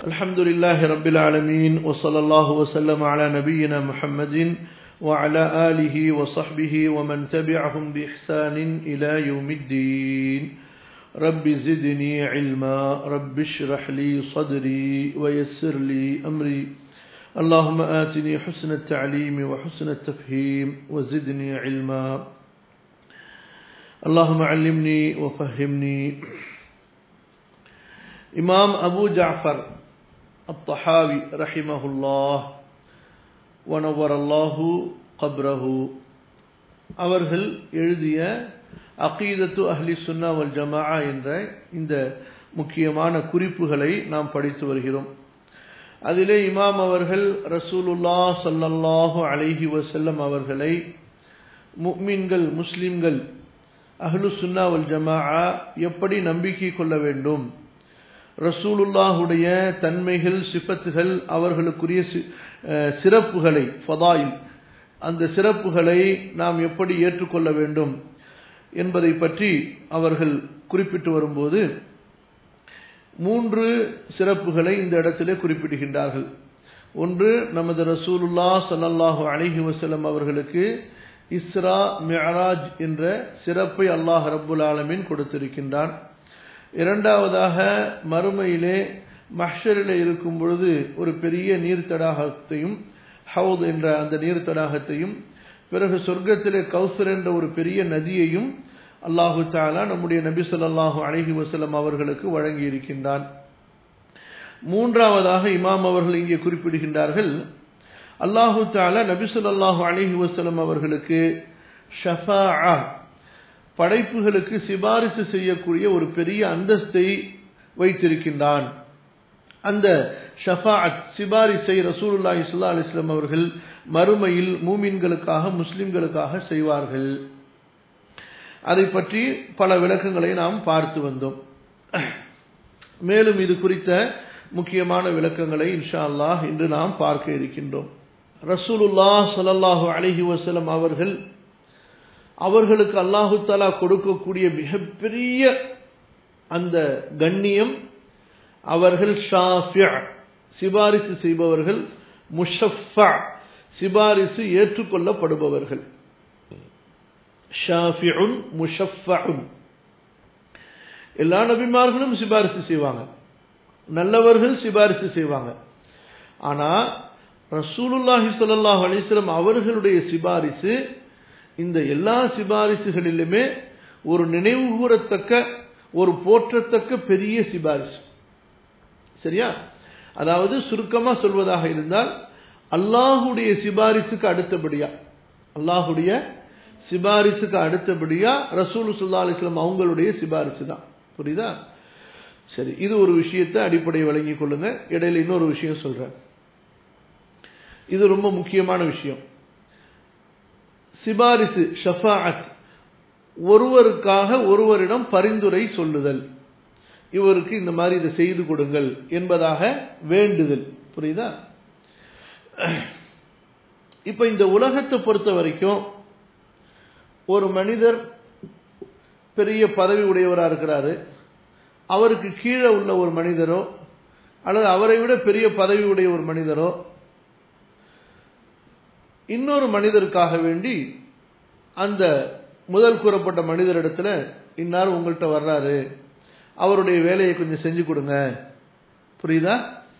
الحمد لله رب العالمين وصلى الله وسلم على نبينا محمد وعلى آله وصحبه ومن تبعهم بإحسان إلى يوم الدين رب زدني علما رب اشرح لي صدري ويسر لي أمري اللهم آتني حسن التعليم وحسن التفهيم وزدني علما اللهم علمني وفهمني இமாம் அபு ஜாஃபர் அத்தஹாவி ரஹிமஹுல்லாஹ் வனவரல்லாஹு கப்ரஹு அவர்கள் எழுதிய அகீதத்து அஹ்லி சுன்னா வல் ஜமா என்ற இந்த முக்கியமான குறிப்புகளை நாம் படித்து வருகிறோம் அதிலே இமாம் அவர்கள் ரசூலுல்லா சல்லல்லாஹு அலைஹி வசல்லம் அவர்களை முக்மீன்கள் முஸ்லிம்கள் அஹ்லு சுன்னா வல் ஜமா எப்படி நம்பிக்கை கொள்ள வேண்டும் ரசூலுல்லாஹுடைய தன்மைகள் சிபத்துகள் அவர்களுக்குரிய சிறப்புகளை ஃபதாயில் அந்த சிறப்புகளை நாம் எப்படி ஏற்றுக்கொள்ள வேண்டும் என்பதை பற்றி அவர்கள் குறிப்பிட்டு வரும்போது மூன்று சிறப்புகளை இந்த இடத்திலே குறிப்பிடுகின்றார்கள் ஒன்று நமது ரசூலுல்லா சல்லல்லாஹு அலிஹி வசலம் அவர்களுக்கு இஸ்ரா மியராஜ் என்ற சிறப்பை அல்லாஹ் ரப்புல் ஆலமின் கொடுத்திருக்கின்றான் இரண்டாவதாக மறுமையிலே மஹ்ஷரில் இருக்கும் பொழுது ஒரு பெரிய நீர் தடாகத்தையும் ஹவுத் என்ற அந்த நீர் தடாகத்தையும் பிறகு சொர்க்கத்திலே கௌசர் என்ற ஒரு பெரிய நதியையும் அல்லாஹு தாலா நம்முடைய நபி சொல்லாஹு அலஹி வசலம் அவர்களுக்கு வழங்கி இருக்கின்றான் மூன்றாவதாக இமாம் அவர்கள் இங்கே குறிப்பிடுகின்றார்கள் அல்லாஹு தாலா நபி சொல்லாஹு அலஹி வசலம் அவர்களுக்கு ஷஃபா படைப்புகளுக்கு சிபாரிசு செய்யக்கூடிய ஒரு பெரிய அந்தஸ்தை வைத்திருக்கின்றான் அந்த ஷஃபாத் சிபாரிசை ரசூலுல்லா இஸ்லா அலிஸ்லாம் அவர்கள் மறுமையில் மூமின்களுக்காக முஸ்லிம்களுக்காக செய்வார்கள் அதை பற்றி பல விளக்கங்களை நாம் பார்த்து வந்தோம் மேலும் இது குறித்த முக்கியமான விளக்கங்களை இன்ஷா அல்லாஹ் இன்று நாம் பார்க்க இருக்கின்றோம் ரசூலுல்லா சல்லாஹூ அலஹி வசலம் அவர்கள் அவர்களுக்கு அல்லாஹு தாலா கொடுக்கக்கூடிய மிகப்பெரிய அந்த கண்ணியம் அவர்கள் சிபாரிசு செய்பவர்கள் முஷஃபா சிபாரிசு ஏற்றுக்கொள்ளப்படுபவர்கள் எல்லா நபிமார்களும் சிபாரிசு செய்வாங்க நல்லவர்கள் சிபாரிசு செய்வாங்க ஆனா ரசூலுல்லாஹி சொல்லாஹ் அலிஸ்லாம் அவர்களுடைய சிபாரிசு இந்த எல்லா சிபாரிசுகளிலுமே ஒரு நினைவு கூறத்தக்க ஒரு போற்றத்தக்க பெரிய சிபாரிசு சரியா அதாவது சுருக்கமா சொல்வதாக இருந்தால் அல்லாஹுடைய சிபாரிசுக்கு அடுத்தபடியா அல்லாஹுடைய சிபாரிசுக்கு அடுத்தபடியா ரசூல் சுல்லா அலிஸ்லாம் அவங்களுடைய சிபாரிசு தான் புரியுதா சரி இது ஒரு விஷயத்தை அடிப்படை வழங்கிக் கொள்ளுங்க இடையில இன்னொரு விஷயம் சொல்றேன் இது ரொம்ப முக்கியமான விஷயம் சிபாரிசு ஷஃபாஅத் ஒருவருக்காக ஒருவரிடம் பரிந்துரை சொல்லுதல் இவருக்கு இந்த மாதிரி இதை செய்து கொடுங்கள் என்பதாக வேண்டுதல் புரியுதா இப்ப இந்த உலகத்தை பொறுத்த வரைக்கும் ஒரு மனிதர் பெரிய பதவி உடையவராக இருக்கிறாரு அவருக்கு கீழே உள்ள ஒரு மனிதரோ அல்லது அவரை விட பெரிய பதவி உடைய ஒரு மனிதரோ இன்னொரு மனிதருக்காக வேண்டி அந்த முதல் கூறப்பட்ட மனிதரிடத்துல இன்னார் உங்கள்கிட்ட வர்றாரு அவருடைய வேலையை கொஞ்சம் செஞ்சு கொடுங்க புரியுதா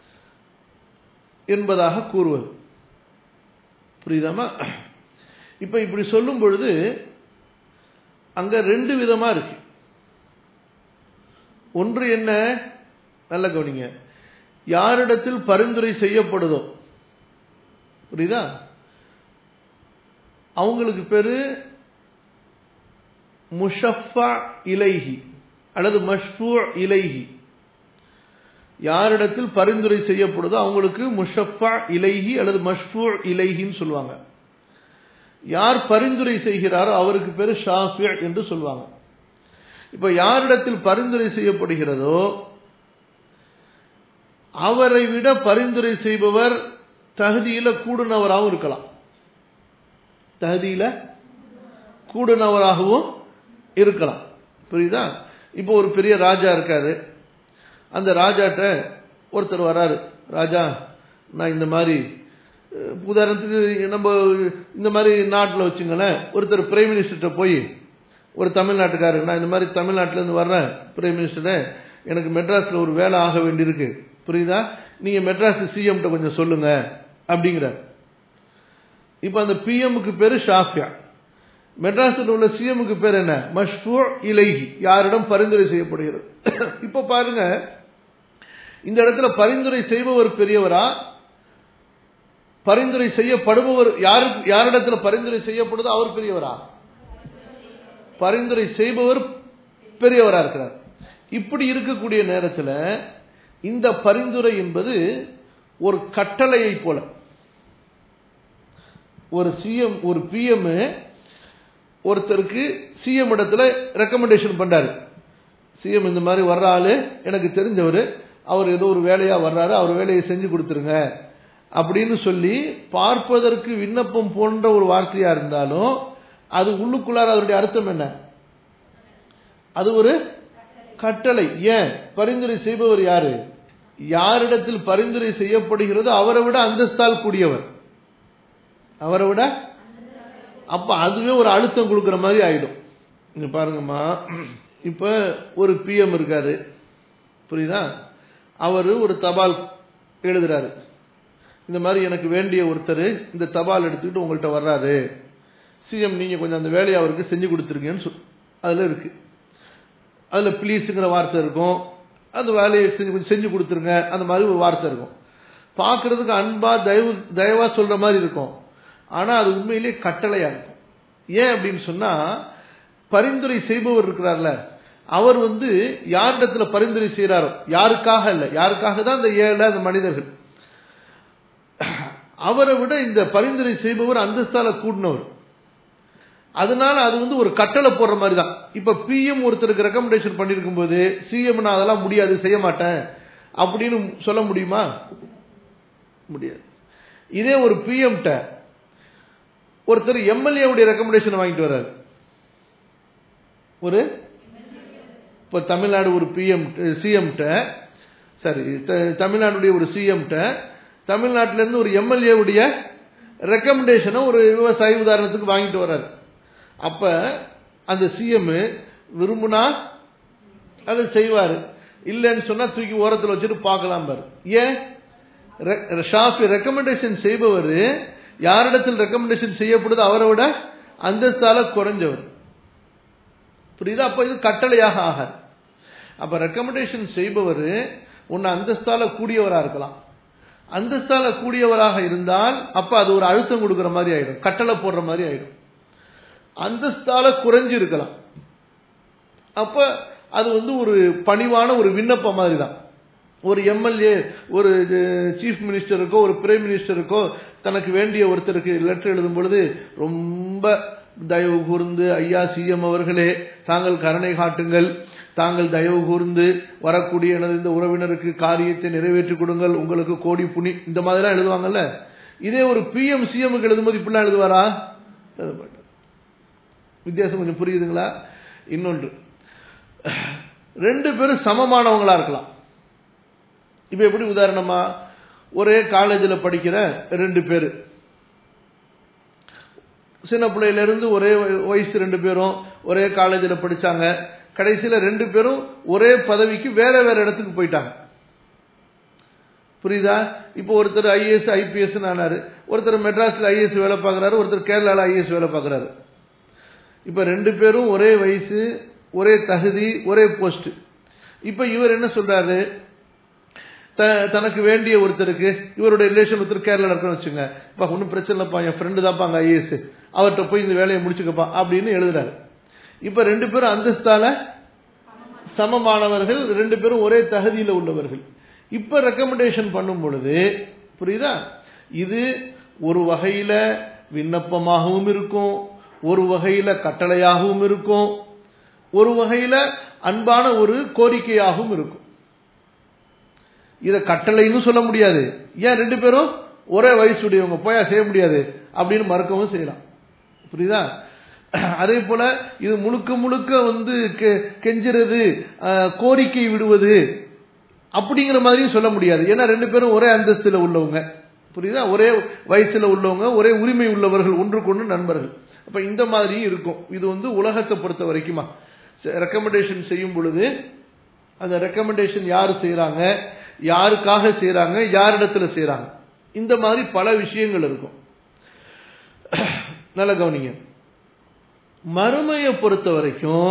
என்பதாக கூறுவது புரியுதாமா இப்ப இப்படி சொல்லும் பொழுது அங்க ரெண்டு விதமா இருக்கு ஒன்று என்ன நல்ல கவனிங்க யாரிடத்தில் பரிந்துரை செய்யப்படுதோ புரியுதா அவங்களுக்கு பேரு முஷஃபா இலைஹி அல்லது மஷ்பூ இலைஹி யாரிடத்தில் பரிந்துரை செய்யப்படுதோ அவங்களுக்கு முஷஃபா இலைஹி அல்லது மஷ்பூ இலைஹின்னு சொல்லுவாங்க யார் பரிந்துரை செய்கிறாரோ அவருக்கு பேரு ஷாஃபி என்று சொல்லுவாங்க இப்ப யாரிடத்தில் பரிந்துரை செய்யப்படுகிறதோ அவரை விட பரிந்துரை செய்பவர் தகுதியில கூடுனவராகவும் இருக்கலாம் தகுதியில கூடுனவராகவும் இருக்கலாம் புரியுதா இப்போ ஒரு பெரிய ராஜா இருக்காரு அந்த ராஜாட்ட ஒருத்தர் வராரு ராஜா நான் இந்த மாதிரி அஹ், உதாரணத்துக்கு நம்ம இந்த மாதிரி நாட்டில் வச்சுங்களேன் ஒருத்தர் பிரைம் மினிஸ்டர்கிட்ட போய் ஒரு தமிழ்நாட்டுக்காரர் நான் இந்த மாதிரி தமிழ்நாட்டிலேருந்து வர்றேன் பிரைம் மினிஸ்டரே எனக்கு மெட்ராஸில் ஒரு வேலை ஆக வேண்டியிருக்கு புரியுதா நீங்கள் மெட்ராஸ் சிஎம்கிட்ட கொஞ்சம் சொல்லுங்க அப்படிங்கிறார் இப்போ அந்த பிஎம்முக்கு பேரு ஷாஃபியா மெட்ராஸில் உள்ள சிஎம்முக்கு பேர் என்ன மஷ்பூ இலைஹி யாரிடம் பரிந்துரை செய்யப்படுகிறது இப்போ பாருங்க இந்த இடத்துல பரிந்துரை செய்பவர் பெரியவரா பரிந்துரை செய்யப்படுபவர் யாருக்கு யாரிடத்துல பரிந்துரை செய்யப்படுதோ அவர் பெரியவரா பரிந்துரை செய்பவர் பெரியவரா இருக்கிறார் இப்படி இருக்கக்கூடிய நேரத்தில் இந்த பரிந்துரை என்பது ஒரு கட்டளையை போல ஒரு சிஎம் ஒரு பிஎம் ஒருத்தருக்கு சிஎம் இடத்துல ரெக்கமெண்டேஷன் பண்றாரு சிஎம் இந்த மாதிரி வர்ற ஆளு எனக்கு தெரிஞ்சவர் அவர் ஏதோ ஒரு வேலையா வர்றாரு அவர் வேலையை செஞ்சு கொடுத்துருங்க அப்படின்னு சொல்லி பார்ப்பதற்கு விண்ணப்பம் போன்ற ஒரு வார்த்தையா இருந்தாலும் அது உள்ளுக்குள்ளார அதனுடைய அர்த்தம் என்ன அது ஒரு கட்டளை ஏன் பரிந்துரை செய்பவர் யாரு யாரிடத்தில் பரிந்துரை செய்யப்படுகிறதோ அவரை விட அந்தஸ்தால் கூடியவர் அவரை விட அப்ப அதுவே ஒரு அழுத்தம் கொடுக்கிற மாதிரி ஆயிடும் இங்க பாருங்கம்மா இப்ப ஒரு பிஎம் இருக்காரு புரியுதா அவர் ஒரு தபால் எழுதுறாரு இந்த மாதிரி எனக்கு வேண்டிய ஒருத்தர் இந்த தபால் எடுத்துக்கிட்டு உங்கள்கிட்ட வர்றாரு சிஎம் நீங்க கொஞ்சம் அந்த வேலையை அவருக்கு செஞ்சு கொடுத்துருங்கன்னு சொல் அதுல இருக்கு அதுல ப்ளீஸுங்கிற வார்த்தை இருக்கும் அந்த வேலையை செஞ்சு கொஞ்சம் செஞ்சு கொடுத்துருங்க அந்த மாதிரி ஒரு வார்த்தை இருக்கும் பார்க்கறதுக்கு அன்பா தயவு தயவா சொல்ற மாதிரி இருக்கும் ஆனா அது உண்மையிலேயே கட்டளையா இருக்கும் ஏன் அப்படின்னு சொன்னா பரிந்துரை செய்பவர் இருக்கிறார்ல அவர் வந்து யாரிடத்துல பரிந்துரை செய்யறாரோ யாருக்காக இல்ல யாருக்காக தான் அந்த ஏழை அந்த மனிதர்கள் அவரை விட இந்த பரிந்துரை செய்பவர் அந்தஸ்தால கூடினவர் அதனால அது வந்து ஒரு கட்டளை போடுற மாதிரி தான் இப்ப பிஎம் ஒருத்தருக்கு ரெக்கமெண்டேஷன் பண்ணிருக்கும் போது சிஎம் நான் அதெல்லாம் முடியாது செய்ய மாட்டேன் அப்படின்னு சொல்ல முடியுமா முடியாது இதே ஒரு பிஎம்ட ஒருத்தர் எம்எல்ஏ உடைய ரெக்கமெண்டேஷன் வாங்கிட்டு வர்றாரு ஒரு இப்ப தமிழ்நாடு ஒரு பிஎம் சிஎம்ட சரி தமிழ்நாடுடைய ஒரு சிஎம்ட தமிழ்நாட்டில இருந்து ஒரு எம்எல்ஏ உடைய ரெக்கமெண்டேஷனை ஒரு விவசாயி உதாரணத்துக்கு வாங்கிட்டு வர்றாரு அப்ப அந்த சிஎம் விரும்புனா அதை செய்வாரு இல்லைன்னு சொன்னா தூக்கி ஓரத்தில் வச்சுட்டு பார்க்கலாம் பாரு ஏன் ஷாஃபி ரெக்கமெண்டேஷன் செய்பவர் யாரிடத்தில் ரெக்கமெண்டேஷன் செய்யப்படுது அவரை விட அந்தஸ்தால குறைஞ்சவர் புரியுதா அப்ப இது கட்டளையாக ஆக அப்ப ரெக்கமெண்டேஷன் செய்பவர் உன்னை அந்தஸ்தால கூடியவரா இருக்கலாம் அந்தஸ்தால கூடியவராக இருந்தால் அப்ப அது ஒரு அழுத்தம் கொடுக்கிற மாதிரி ஆயிடும் கட்டளை போடுற மாதிரி ஆயிடும் அந்தஸ்தால குறைஞ்சு இருக்கலாம் அப்ப அது வந்து ஒரு பணிவான ஒரு விண்ணப்பம் மாதிரி தான் ஒரு எம்எல்ஏ ஒரு சீஃப் மினிஸ்டருக்கோ ஒரு பிரைம் மினிஸ்டருக்கோ தனக்கு வேண்டிய ஒருத்தருக்கு லெட்டர் எழுதும் பொழுது ரொம்ப தயவு கூர்ந்து ஐயா சிஎம் அவர்களே தாங்கள் கருணை காட்டுங்கள் தாங்கள் தயவு கூர்ந்து வரக்கூடிய எனது இந்த உறவினருக்கு காரியத்தை நிறைவேற்றி கொடுங்கள் உங்களுக்கு கோடி புனி இந்த மாதிரிலாம் எழுதுவாங்கல்ல இதே ஒரு பிஎம் சிஎம்க்கு எழுதும்போது இப்படிலாம் எழுதுவாரா எழுத மாட்டார் வித்தியாசம் கொஞ்சம் புரியுதுங்களா இன்னொன்று ரெண்டு பேரும் சமமானவங்களா இருக்கலாம் இப்ப எப்படி உதாரணமா ஒரே காலேஜில் படிக்கிற ரெண்டு பேர் சின்ன பிள்ளையில இருந்து ஒரே வயசு ரெண்டு பேரும் ஒரே காலேஜில் படிச்சாங்க கடைசியில ரெண்டு பேரும் ஒரே பதவிக்கு வேற வேற இடத்துக்கு போயிட்டாங்க புரியுதா இப்போ ஒருத்தர் ஐஏஎஸ் ஐபிஎஸ் ஆனாரு ஒருத்தர் மெட்ராஸ்ல ஐஏஎஸ் வேலை பார்க்கறாரு ஒருத்தர் கேரளால ஐஏஎஸ் வேலை பார்க்கறாரு இப்ப ரெண்டு பேரும் ஒரே வயசு ஒரே தகுதி ஒரே போஸ்ட் இப்ப இவர் என்ன சொல்றாரு தனக்கு வேண்டிய ஒருத்தருக்கு இவருடைய ரிலேஷன் ஒருத்தர் கேரளா இருக்குன்னு வச்சுங்க இப்ப ஒன்றும் பிரச்சனை இல்லப்பா என் ஃப்ரெண்டு தான்ப்பா அங்க ஐஏஎஸ் அவர்கிட்ட போய் இந்த வேலையை முடிச்சுக்கப்பா அப்படின்னு எழுதுறாரு இப்ப ரெண்டு பேரும் அந்தஸ்தால சமமானவர்கள் ரெண்டு பேரும் ஒரே தகுதியில உள்ளவர்கள் இப்ப ரெக்கமெண்டேஷன் பண்ணும் பொழுது புரியுதா இது ஒரு வகையில விண்ணப்பமாகவும் இருக்கும் ஒரு வகையில கட்டளையாகவும் இருக்கும் ஒரு வகையில அன்பான ஒரு கோரிக்கையாகவும் இருக்கும் இத கட்டளைன்னு சொல்ல முடியாது ஏன் ரெண்டு பேரும் ஒரே வயசுடையவங்க போயா செய்ய முடியாது அப்படின்னு மறுக்கவும் செய்யலாம் புரியுதா அதே போல இது முழுக்க முழுக்க வந்து கெஞ்சுறது கோரிக்கை விடுவது அப்படிங்கிற மாதிரியும் சொல்ல முடியாது ஏன்னா ரெண்டு பேரும் ஒரே அந்தஸ்துல உள்ளவங்க புரியுதா ஒரே வயசுல உள்ளவங்க ஒரே உரிமை உள்ளவர்கள் ஒன்றுக்கொன்று நண்பர்கள் அப்ப இந்த மாதிரியும் இருக்கும் இது வந்து உலகத்தை பொறுத்த வரைக்குமா ரெக்கமெண்டேஷன் செய்யும் பொழுது அந்த ரெக்கமெண்டேஷன் யாரு செய்யறாங்க யாருக்காக செய்யறாங்க யாரிடத்துல செய்யறாங்க இந்த மாதிரி பல விஷயங்கள் இருக்கும் நல்ல கவனிங்க மறுமையை பொறுத்த வரைக்கும்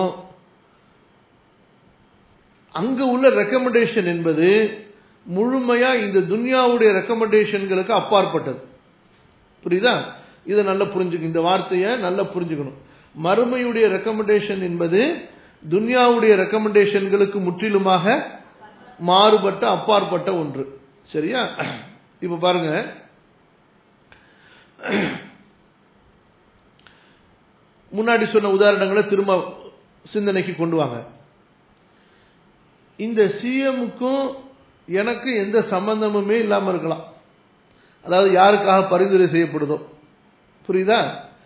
அங்க உள்ள ரெக்கமெண்டேஷன் என்பது முழுமையா இந்த துன்யாவுடைய ரெக்கமெண்டேஷன்களுக்கு அப்பாற்பட்டது புரியுதா இதை நல்லா புரிஞ்சுக்கணும் இந்த வார்த்தையை நல்லா புரிஞ்சுக்கணும் மறுமையுடைய ரெக்கமெண்டேஷன் என்பது துன்யாவுடைய ரெக்கமெண்டேஷன்களுக்கு முற்றிலுமாக மாறுபட்ட அப்பாற்பட்ட ஒன்று சரியா இப்ப பாருங்க முன்னாடி சொன்ன உதாரணங்களை திரும்ப சிந்தனைக்கு கொண்டு வாங்க இந்த சிஎம்முக்கும் எனக்கு எந்த சம்பந்தமுமே இல்லாம இருக்கலாம் அதாவது யாருக்காக பரிந்துரை செய்யப்படுதோ புரியுதா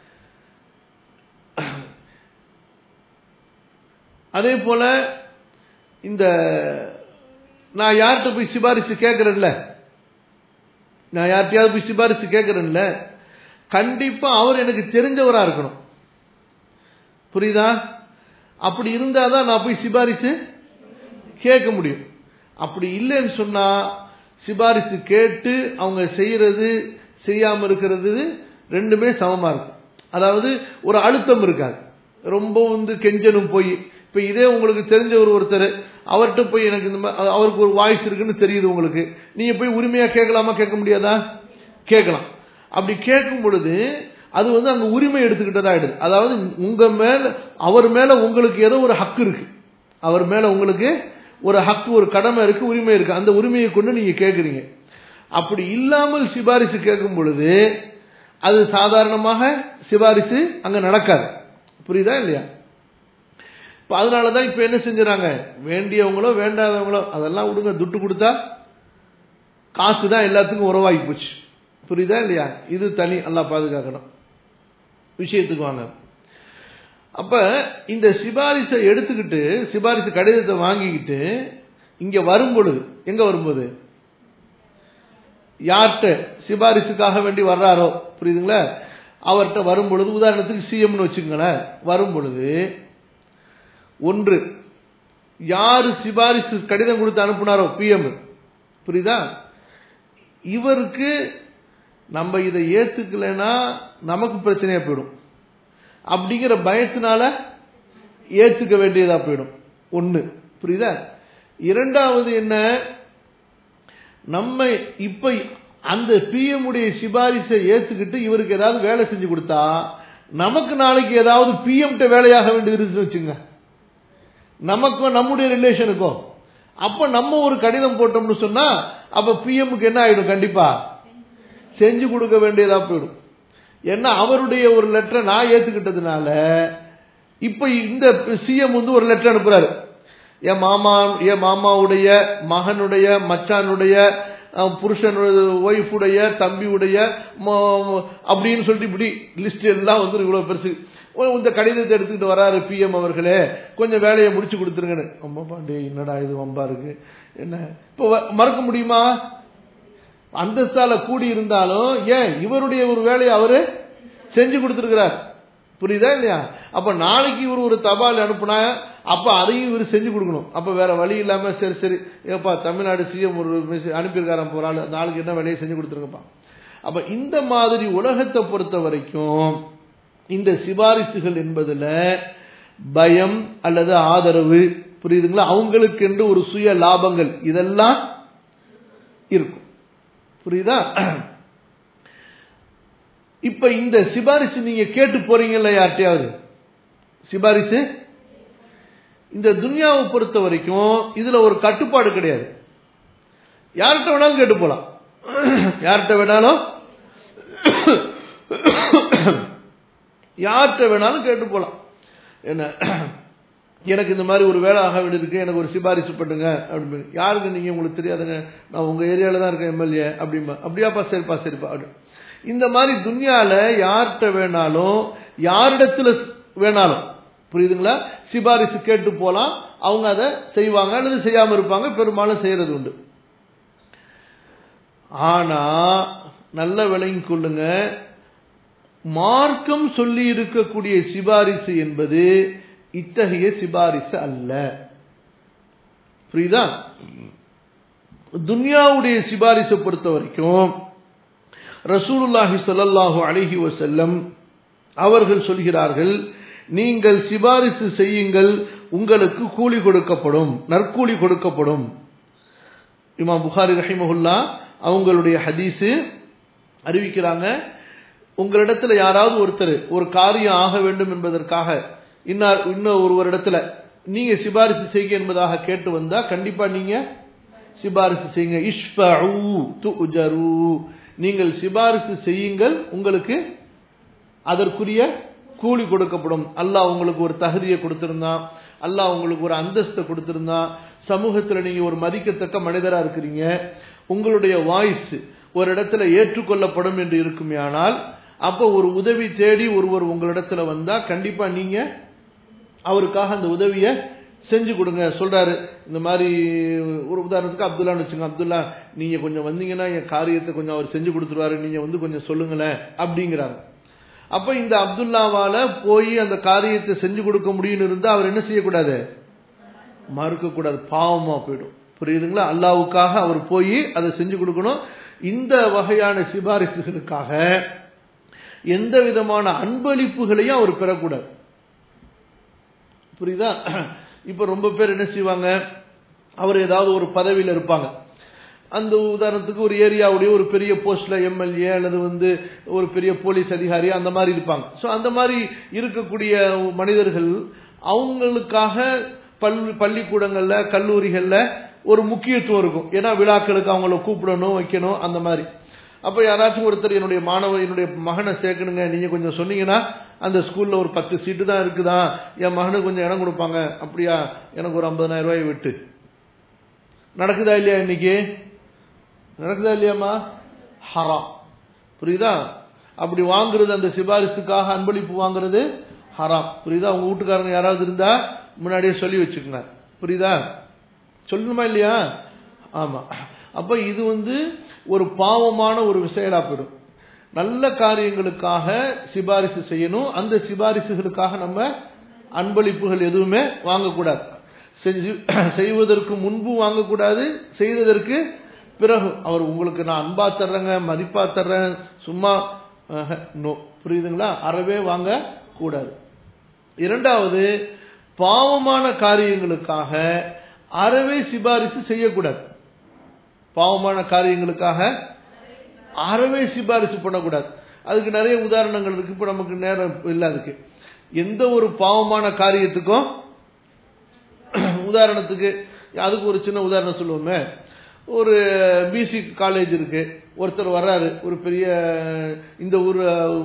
அதே போல இந்த நான் யார்கிட்ட போய் சிபாரிசு கேட்கறேன்ல நான் யார்கிட்டயாவது போய் சிபாரிசு கேட்கறேன்ல கண்டிப்பா அவர் எனக்கு தெரிஞ்சவரா இருக்கணும் புரியுதா அப்படி இருந்தாதான் நான் போய் சிபாரிசு கேட்க முடியும் அப்படி இல்லைன்னு சொன்னா சிபாரிசு கேட்டு அவங்க செய்யறது செய்யாம இருக்கிறது ரெண்டுமே சமமா இருக்கும் அதாவது ஒரு அழுத்தம் இருக்காது ரொம்ப வந்து கெஞ்சனும் போய் இப்ப இதே உங்களுக்கு தெரிஞ்ச ஒரு ஒருத்தர் அவர்கிட்ட போய் எனக்கு இந்த மாதிரி அவருக்கு ஒரு வாய்ஸ் இருக்குன்னு தெரியுது உங்களுக்கு நீங்க போய் உரிமையா கேட்கலாமா கேட்க முடியாதா கேட்கலாம் அப்படி கேட்கும் பொழுது அது வந்து அங்க உரிமை எடுத்துக்கிட்டதா ஆயிடுது அதாவது உங்க மேல அவர் மேல உங்களுக்கு ஏதோ ஒரு ஹக்கு இருக்கு அவர் மேல உங்களுக்கு ஒரு ஹக்கு ஒரு கடமை இருக்கு உரிமை இருக்கு அந்த உரிமையை கொண்டு நீங்க கேட்குறீங்க அப்படி இல்லாமல் சிபாரிசு கேட்கும் பொழுது அது சாதாரணமாக சிபாரிசு அங்க நடக்காது புரியுதா இல்லையா இப்ப அதனாலதான் இப்ப என்ன செஞ்சுறாங்க வேண்டியவங்களோ வேண்டாதவங்களோ அதெல்லாம் விடுங்க துட்டு கொடுத்தா காசு தான் எல்லாத்துக்கும் உறவாகி போச்சு புரியுதா இல்லையா இது தனி நல்லா பாதுகாக்கணும் விஷயத்துக்கு வாங்க அப்ப இந்த சிபாரிசை எடுத்துக்கிட்டு சிபாரிசு கடிதத்தை வாங்கிக்கிட்டு இங்க வரும் பொழுது எங்க வரும்போது யார்கிட்ட சிபாரிசுக்காக வேண்டி வர்றாரோ புரியுதுங்களா அவர்கிட்ட வரும் பொழுது உதாரணத்துக்கு சிஎம்னு வச்சுக்கோங்களேன் வரும் பொழுது ஒன்று யாரு சிபாரிசு கடிதம் கொடுத்து அனுப்புனாரோ பிஎம் புரியுதா இவருக்கு நம்ம இதை ஏத்துக்கலைன்னா நமக்கு பிரச்சனையா போயிடும் அப்படிங்கிற பயத்தினால ஏத்துக்க வேண்டியதா போயிடும் ஒண்ணு புரியுதா இரண்டாவது என்ன நம்ம இப்ப அந்த பிஎம் உடைய சிபாரிசை ஏத்துக்கிட்டு இவருக்கு ஏதாவது வேலை செஞ்சு கொடுத்தா நமக்கு நாளைக்கு ஏதாவது பிஎம் வேலையாக வேண்டியது இருந்துச்சு வச்சுங்க நமக்கும் நம்முடைய ரிலேஷனுக்கும் அப்ப நம்ம ஒரு கடிதம் போட்டோம்னு சொன்னா அப்ப பிஎம்க்கு என்ன ஆயிடும் கண்டிப்பா செஞ்சு கொடுக்க வேண்டியதா போயிடும் ஏன்னா அவருடைய ஒரு லெட்டரை நான் ஏத்துக்கிட்டதுனால இப்ப இந்த சிஎம் வந்து ஒரு லெட்டர் அனுப்புறாரு என் மாமா என் மாமாவுடைய மகனுடைய மச்சானுடைய புருஷனுடைய ஒய்ஃபுடைய தம்பியுடைய அப்படின்னு சொல்லிட்டு இப்படி லிஸ்ட் எல்லாம் வந்து இவ்வளவு பெருசு இந்த கடிதத்தை எடுத்துக்கிட்டு வராரு பிஎம் அவர்களே கொஞ்சம் வேலையை முடிச்சு கொடுத்துருங்கன்னு அம்மாப்பா டே என்னடா இது வம்பா இருக்கு என்ன இப்போ மறக்க முடியுமா அந்தஸ்தால கூடி இருந்தாலும் ஏன் இவருடைய ஒரு வேலையை அவரு செஞ்சு கொடுத்துருக்கிறார் புரியுதா இல்லையா அப்ப நாளைக்கு இவர் ஒரு தபால் அனுப்புனா அப்ப அதையும் இவர் செஞ்சு கொடுக்கணும் அப்ப வேற வழி இல்லாம சரி சரி ஏப்பா தமிழ்நாடு சிஎம் ஒரு அனுப்பியிருக்காரன் போறாள் அந்த ஆளுக்கு என்ன வேலையை செஞ்சு கொடுத்துருங்கப்பா அப்ப இந்த மாதிரி உலகத்தை பொறுத்த வரைக்கும் இந்த சிபாரிசுகள் என்பதுல பயம் அல்லது ஆதரவு புரியுதுங்களா அவங்களுக்கு என்று ஒரு சுய லாபங்கள் இதெல்லாம் இருக்கும் புரியுதா இப்ப இந்த சிபாரிசு நீங்க கேட்டு போறீங்கல்ல யார்கிட்டயாவது சிபாரிசு இந்த துன்யாவை பொறுத்த வரைக்கும் இதுல ஒரு கட்டுப்பாடு கிடையாது யார்கிட்ட வேணாலும் கேட்டு போலாம் யார்கிட்ட வேணாலும் யார்கிட்ட வேணாலும் கேட்டு போலாம் என்ன எனக்கு இந்த மாதிரி ஒரு வேலை ஆக வேண்டியிருக்கு எனக்கு ஒரு சிபாரிசு பண்ணுங்க அப்படின்னு யாருக்கு நீங்க உங்களுக்கு தெரியாதுங்க நான் உங்க ஏரியால தான் இருக்கேன் எம்எல்ஏ அப்படிம்பா அப்படியாப்பா சரிப்பா சரிப்பா அப்படி இந்த மாதிரி துன்யால யார்கிட்ட வேணாலும் யாரிடத்துல வேணாலும் புரியுதுங்களா சிபாரிசு கேட்டு போலாம் அவங்க அதை செய்வாங்க அல்லது செய்யாம இருப்பாங்க பெரும்பாலும் செய்யறது உண்டு ஆனா நல்ல விளங்கி கொள்ளுங்க மார்க்கம் சொல்லி இருக்கக்கூடிய சிபாரிசு என்பது இத்தகைய சிபாரிசு அல்ல புரியுதா துன்யாவுடைய சிபாரிசை பொறுத்த வரைக்கும் ரசூலுல்லாஹி ஸல்லல்லாஹு அலைஹி வஸல்லம் அவர்கள் சொல்கிறார்கள் நீங்கள் சிபாரிசு செய்யுங்கள் உங்களுக்கு கூலி கொடுக்கப்படும் நற்கூலி கொடுக்கப்படும் இமாம் புகாரி ரஹிமஹுல்லா அவங்களுடைய ஹதீஸு அறிவிக்கிறாங்க உங்களிடத்துல யாராவது ஒருத்தர் ஒரு காரியம் ஆக வேண்டும் என்பதற்காக இன்னார் இன்னும் ஒரு இடத்துல நீங்க சிபாரிசு செய்யுங்க என்பதாக கேட்டு வந்தா கண்டிப்பா நீங்க சிபாரிசு செய்யுங்க இஷ்ஃபஉ துஜரு நீங்கள் சிபாரிசு செய்யுங்கள் உங்களுக்கு அதற்குரிய கூலி கொடுக்கப்படும் அல்லாஹ் உங்களுக்கு ஒரு தகுதியை கொடுத்திருந்தான் அல்லாஹ் உங்களுக்கு ஒரு அந்தஸ்தை கொடுத்திருந்தான் சமூகத்துல நீங்க ஒரு மதிக்கத்தக்க மனிதரா இருக்கிறீங்க உங்களுடைய வாய்ஸ் ஒரு இடத்துல ஏற்றுக்கொள்ளப்படும் என்று இருக்குமே ஆனால் அப்போ ஒரு உதவி தேடி ஒருவர் உங்களிடத்துல வந்தா கண்டிப்பா நீங்க அவருக்காக அந்த உதவியை செஞ்சு கொடுங்க சொல்றாரு இந்த மாதிரி ஒரு உதாரணத்துக்கு அப்துல்லான்னு வச்சுங்க அப்துல்லா நீங்க கொஞ்சம் வந்தீங்கன்னா என் காரியத்தை கொஞ்சம் அவர் செஞ்சு கொடுத்துருவாரு நீங்க வந்து கொஞ்சம் சொல்லுங்களேன் அப்படிங்கிறாங்க அப்ப இந்த அப்துல்லாவால போய் அந்த காரியத்தை செஞ்சு கொடுக்க முடியும்னு இருந்தா அவர் என்ன செய்யக்கூடாது மறுக்க கூடாது பாவமா போயிடும் புரியுதுங்களா அல்லாவுக்காக அவர் போய் அதை செஞ்சு கொடுக்கணும் இந்த வகையான சிபாரிசுகளுக்காக எந்த விதமான அன்பளிப்புகளையும் அவர் பெறக்கூடாது புரியுதா இப்ப ரொம்ப பேர் என்ன செய்வாங்க அவர் ஏதாவது ஒரு பதவியில் இருப்பாங்க அந்த உதாரணத்துக்கு ஒரு ஏரியாவுடைய ஒரு பெரிய போஸ்ட்ல எம்எல்ஏ அல்லது வந்து ஒரு பெரிய போலீஸ் அதிகாரி அந்த மாதிரி இருப்பாங்க ஸோ அந்த மாதிரி இருக்கக்கூடிய மனிதர்கள் அவங்களுக்காக பல் பள்ளிக்கூடங்கள்ல கல்லூரிகள்ல ஒரு முக்கியத்துவம் இருக்கும் ஏன்னா விழாக்களுக்கு அவங்கள கூப்பிடணும் வைக்கணும் அந்த மாதிரி அப்ப யாராச்சும் ஒருத்தர் என்னுடைய மாணவர் என்னுடைய மகனை சேர்க்கணுங்க நீங்க கொஞ்சம் சொன்னீங்கன்னா அந்த ஸ்கூல்ல ஒரு பத்து சீட்டு தான் இருக்குதா என் மகனுக்கு கொஞ்சம் இடம் கொடுப்பாங்க அப்படியா எனக்கு ஒரு ஐம்பதாயிரம் ரூபாய் விட்டு நடக்குதா இல்லையா இன்னைக்கு நடக்குதா இல்லையாம்மா ஹராம் புரியுதா அப்படி வாங்குறது அந்த சிபாரிசுக்காக அன்பளிப்பு வாங்குறது ஹராம் புரியுதா உங்க வீட்டுக்காரங்க யாராவது இருந்தா முன்னாடியே சொல்லி வச்சுக்கோங்க புரியுதா சொல்லணுமா இல்லையா ஆமா அப்ப இது வந்து ஒரு பாவமான ஒரு செயலா போயிடும் நல்ல காரியங்களுக்காக சிபாரிசு செய்யணும் அந்த சிபாரிசுகளுக்காக நம்ம அன்பளிப்புகள் எதுவுமே வாங்கக்கூடாது செஞ்சு செய்வதற்கு முன்பு வாங்கக்கூடாது செய்ததற்கு பிறகு அவர் உங்களுக்கு நான் அன்பா தர்றேங்க மதிப்பா தர்றேன் சும்மா நோ புரியுதுங்களா அறவே வாங்க கூடாது இரண்டாவது பாவமான காரியங்களுக்காக அறவே சிபாரிசு செய்யக்கூடாது பாவமான காரியங்களுக்காக அறவே சிபாரிசு பண்ணக்கூடாது அதுக்கு நிறைய உதாரணங்கள் இருக்கு இப்ப நமக்கு நேரம் இல்லை அதுக்கு எந்த ஒரு பாவமான காரியத்துக்கும் உதாரணத்துக்கு அதுக்கு ஒரு சின்ன உதாரணம் சொல்லுவோமே ஒரு பிசி காலேஜ் இருக்கு ஒருத்தர் வர்றாரு ஒரு பெரிய இந்த ஊர்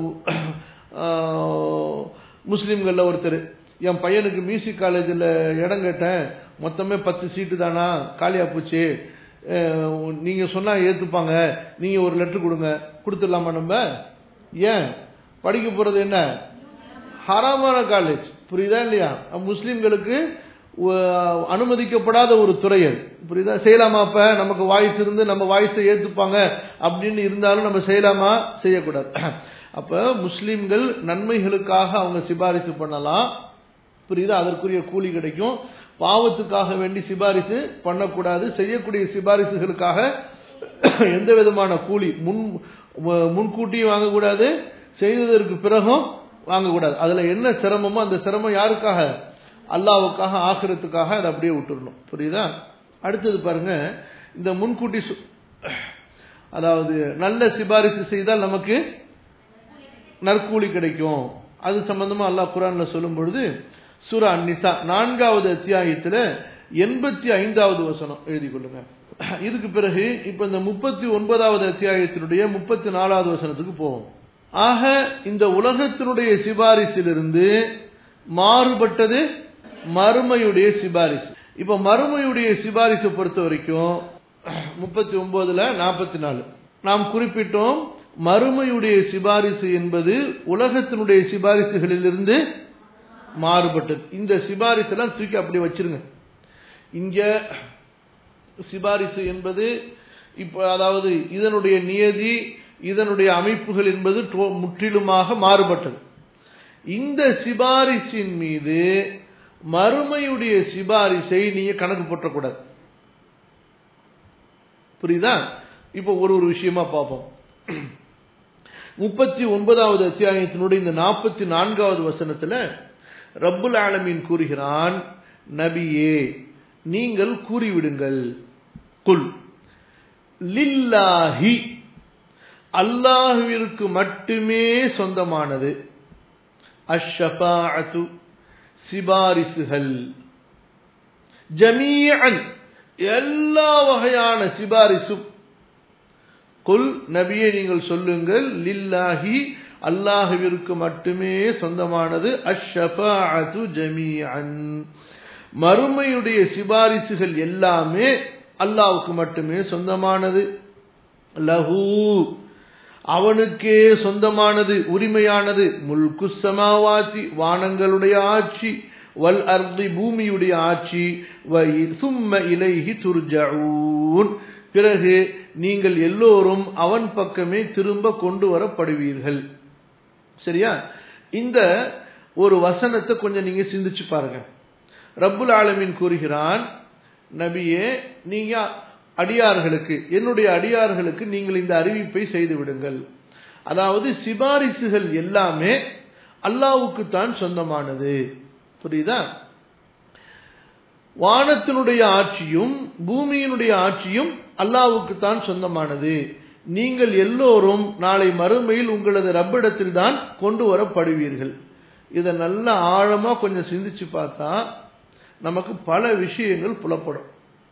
முஸ்லீம்களில் ஒருத்தர் என் பையனுக்கு மியூசிக் காலேஜில் இடம் கேட்டேன் மொத்தமே பத்து சீட்டு தானா காலியா போச்சு நீங்க சொன்னா ஏத்துப்பாங்க நீங்க ஒரு லெட்டர் கொடுங்க கொடுத்துடலாமா நம்ம ஏன் படிக்க போறது என்ன ஹராமான காலேஜ் புரியுதா இல்லையா முஸ்லிம்களுக்கு அனுமதிக்கப்படாத ஒரு துறை அது புரியுதா செய்யலாமா அப்ப நமக்கு வாய்ஸ் இருந்து நம்ம வாய்ஸை ஏத்துப்பாங்க அப்படின்னு இருந்தாலும் நம்ம செய்யலாமா செய்யக்கூடாது அப்ப முஸ்லிம்கள் நன்மைகளுக்காக அவங்க சிபாரிசு பண்ணலாம் புரியுதா அதற்குரிய கூலி கிடைக்கும் பாவத்துக்காக வேண்டி சிபாரிசு பண்ணக்கூடாது செய்யக்கூடிய சிபாரிசுகளுக்காக எந்த விதமான கூலி முன் முன்கூட்டியும் வாங்கக்கூடாது செய்ததற்கு பிறகும் வாங்கக்கூடாது அதுல என்ன சிரமமோ அந்த சிரமம் யாருக்காக அல்லாவுக்காக ஆகிறதுக்காக அதை அப்படியே விட்டுடணும் புரியுதா அடுத்தது பாருங்க இந்த முன்கூட்டி அதாவது நல்ல சிபாரிசு செய்தால் நமக்கு நற்கூலி கிடைக்கும் அது சம்பந்தமா அல்லாஹ் குரான்ல சொல்லும் பொழுது சூரா நிசா நான்காவது அத்தியாயத்துல எண்பத்தி ஐந்தாவது வசனம் எழுதி கொள்ளுங்க இதுக்கு பிறகு இப்ப இந்த முப்பத்தி ஒன்பதாவது அத்தியாயத்தினுடைய முப்பத்தி நாலாவது வசனத்துக்கு போவோம் ஆக இந்த உலகத்தினுடைய சிபாரிசிலிருந்து மாறுபட்டது மறுமையுடைய சிபாரிசு இப்ப மறுமையுடைய சிபாரிசை பொறுத்த வரைக்கும் முப்பத்தி ஒன்பதுல நாற்பத்தி நாலு நாம் குறிப்பிட்டோம் மறுமையுடைய சிபாரிசு என்பது உலகத்தினுடைய சிபாரிசுகளிலிருந்து மாறுபட்டது இந்த சிபாரிசு எல்லாம் தூக்கி அப்படி வச்சிருங்க இங்க சிபாரிசு என்பது இப்ப அதாவது இதனுடைய நியதி இதனுடைய அமைப்புகள் என்பது டோ- முற்றிலுமாக மாறுபட்டது இந்த சிபாரிசின் மீது மறுமையுடைய சிபாரிசை நீங்க கணக்கு போட்டக்கூடாது புரியுதா இப்போ ஒரு ஒரு விஷயமா பார்ப்போம் முப்பத்தி ஒன்பதாவது அத்தியாயத்தினுடைய இந்த நாற்பத்தி நான்காவது வசனத்துல ரப்புல் ஆலமீன் கூறுகிறான் நபியே நீங்கள் கூறிவிடுங்கள் குல் லில்லாஹி அல்லாஹுவிற்கு மட்டுமே சொந்தமானது அஷ்ஷபாஅத்து சிபாரிசுகள் ஜமீஅன் எல்லா வகையான சிபாரிசும் குல் நபியே நீங்கள் சொல்லுங்கள் லில்லாஹி அல்லாஹுவிற்கு மட்டுமே சொந்தமானது அஷ்ஷபாஅத்து ஜமீஅன் மறுமையுடைய சிபாரிசுகள் எல்லாமே அல்லாஹ்வுக்கு மட்டுமே சொந்தமானது லஹு அவனுக்கே சொந்தமானது உரிமையானது முல்கு சமாவாத்தி வானங்களுடைய ஆட்சி வல் அர்தி பூமியுடைய ஆட்சி வ சும்ம இலைஹி துர்ஜஊன் பிறகு நீங்கள் எல்லோரும் அவன் பக்கமே திரும்ப கொண்டு வரப்படுவீர்கள் சரியா இந்த ஒரு வசனத்தை கொஞ்சம் நீங்க சிந்திச்சு பாருங்க ரப்புல் ஆலமீன் கூறுகிறான் நபியே நீங்க அடியார்களுக்கு என்னுடைய அடியார்களுக்கு நீங்கள் இந்த அறிவிப்பை செய்து விடுங்கள் அதாவது சிபாரிசுகள் எல்லாமே அல்லாவுக்கு தான் சொந்தமானது புரியுதா வானத்தினுடைய ஆட்சியும் பூமியினுடைய ஆட்சியும் அல்லாவுக்கு தான் சொந்தமானது நீங்கள் எல்லோரும் நாளை மறுமையில் உங்களது ரப்பிடத்தில் தான் கொண்டு வரப்படுவீர்கள் இதை நல்ல ஆழமா கொஞ்சம் சிந்திச்சு பார்த்தா நமக்கு பல விஷயங்கள் புலப்படும்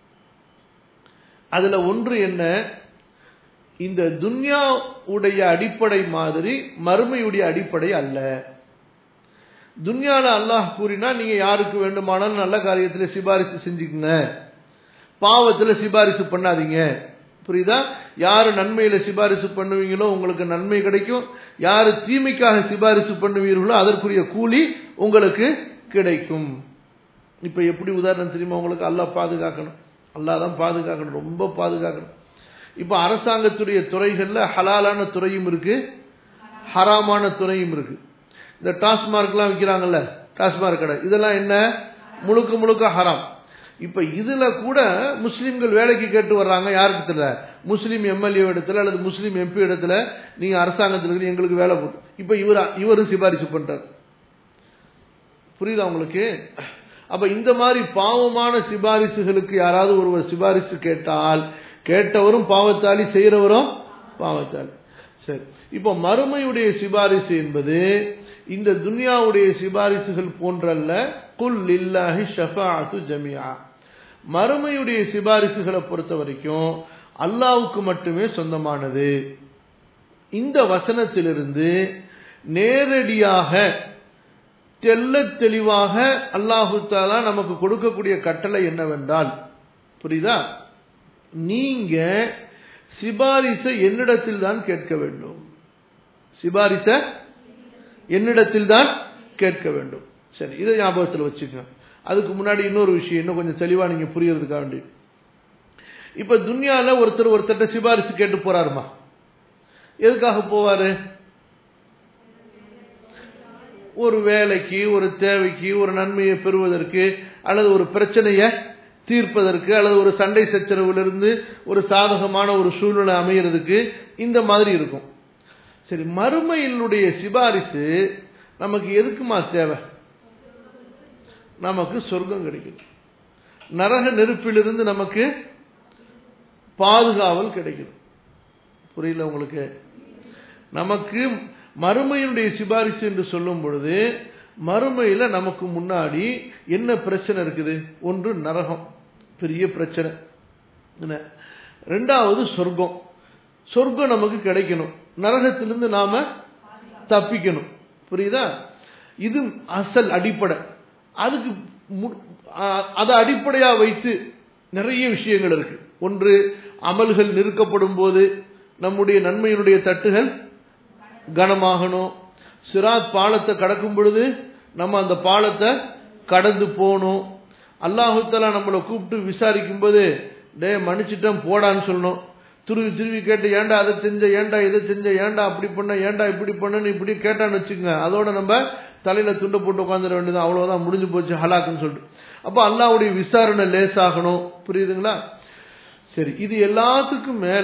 அதுல ஒன்று என்ன இந்த துன்யாவுடைய அடிப்படை மாதிரி மறுமையுடைய அடிப்படை அல்ல துன்யால அல்லாஹ் கூறினா நீங்க யாருக்கு வேண்டுமானாலும் நல்ல காரியத்துல சிபாரிசு செஞ்சுக்குங்க பாவத்துல சிபாரிசு பண்ணாதீங்க புரியுதா யாரு நன்மையில சிபாரிசு பண்ணுவீங்களோ உங்களுக்கு நன்மை கிடைக்கும் யாரு தீமைக்காக சிபாரிசு பண்ணுவீர்களோ அதற்குரிய கூலி உங்களுக்கு கிடைக்கும் இப்ப எப்படி உதாரணம் தெரியுமா உங்களுக்கு அல்லாஹ் பாதுகாக்கணும் அல்லாஹ் தான் பாதுகாக்கணும் ரொம்ப பாதுகாக்கணும் இப்ப அரசாங்கத்துடைய துறைகள்ல ஹலாலான துறையும் இருக்கு ஹராமான துறையும் இருக்கு இந்த டாஸ்மார்க்லாம் விற்கிறாங்கல்ல டாஸ்மார்க் கடை இதெல்லாம் என்ன முழுக்க முழுக்க ஹராம் இப்ப இதுல கூட முஸ்லிம்கள் வேலைக்கு கேட்டு வர்றாங்க யாருக்கு தெரியல முஸ்லீம் எம்எல்ஏ இடத்துல அல்லது முஸ்லீம் எம்பி இடத்துல நீங்க அரசாங்கத்தில் இருக்கு எங்களுக்கு வேலை போட்டு இப்ப இவர் இவரும் சிபாரிசு பண்றார் புரியுதா உங்களுக்கு அப்ப இந்த மாதிரி பாவமான சிபாரிசுகளுக்கு யாராவது ஒருவர் சிபாரிசு கேட்டால் கேட்டவரும் பாவத்தாளி செய்யறவரும் பாவத்தாளி சரி இப்போ மறுமையுடைய சிபாரிசு என்பது இந்த துன்யாவுடைய சிபாரிசுகள் போன்றல்ல குல் இல்லாஹி ஷஃபாஅத்து ஜமியா மறுமையுடைய சிபாரிசுகளை பொறுத்த வரைக்கும் அல்லாவுக்கு மட்டுமே சொந்தமானது இந்த வசனத்திலிருந்து நேரடியாக தெல்ல தெளிவாக அல்லாஹு தாலா நமக்கு கொடுக்கக்கூடிய கட்டளை என்னவென்றால் புரியுதா நீங்க சிபாரிச என்னிடத்தில் தான் கேட்க வேண்டும் சிபாரிச என்னிடத்தில் தான் கேட்க வேண்டும் சரி இதை ஞாபகத்தில் வச்சுக்கோங்க அதுக்கு முன்னாடி இன்னொரு விஷயம் இன்னும் கொஞ்சம் தெளிவா நீங்க புரியறதுக்காக வேண்டி இப்ப துன்யால ஒருத்தர் ஒருத்தர்ட்ட சிபாரிசு கேட்டு போறாருமா எதுக்காக போவாரு ஒரு வேலைக்கு ஒரு தேவைக்கு ஒரு நன்மையை பெறுவதற்கு அல்லது ஒரு பிரச்சனையை தீர்ப்பதற்கு அல்லது ஒரு சண்டை சச்சரவிலிருந்து ஒரு சாதகமான ஒரு சூழ்நிலை அமைகிறதுக்கு இந்த மாதிரி இருக்கும் சரி மறுமையினுடைய சிபாரிசு நமக்கு எதுக்குமா தேவை நமக்கு சொர்க்கம் கிடைக்கும் நரக நெருப்பிலிருந்து நமக்கு பாதுகாவல் கிடைக்கும் புரியல உங்களுக்கு நமக்கு மறுமையினுடைய சிபாரிசு என்று சொல்லும் பொழுது மறுமையில நமக்கு முன்னாடி என்ன பிரச்சனை இருக்குது ஒன்று நரகம் பெரிய பிரச்சனை என்ன ரெண்டாவது சொர்க்கம் சொர்க்கம் நமக்கு கிடைக்கணும் நரகத்திலிருந்து நாம தப்பிக்கணும் புரியுதா இது அசல் அடிப்படை அதுக்கு அதை அடிப்படையா வைத்து நிறைய விஷயங்கள் இருக்கு ஒன்று அமல்கள் நிறுக்கப்படும் போது நம்முடைய நன்மையினுடைய தட்டுகள் கனமாகணும் சிராத் பாலத்தை கடக்கும் பொழுது நம்ம அந்த பாலத்தை கடந்து போகணும் அல்லாஹுத்தலா நம்மளை கூப்பிட்டு விசாரிக்கும் போது டே மன்னிச்சிட்டேன் போடான்னு சொல்லணும் துருவி துருவி கேட்டு ஏன்டா அதை செஞ்ச ஏன்டா இதை செஞ்ச ஏன்டா அப்படி பண்ண ஏன்டா இப்படி பண்ணு இப்படி கேட்டான்னு வச்சுக்கோங்க அதோட நம்ம தலையில துண்டை போட்டு உட்காந்துட வேண்டியது அவ்வளவுதான் முடிஞ்சு போச்சு ஹலாக்குன்னு சொல்லிட்டு அப்ப அல்லாவுடைய விசாரணை லேசாகணும் புரியுதுங்களா சரி இது எல்லாத்துக்கும் மேல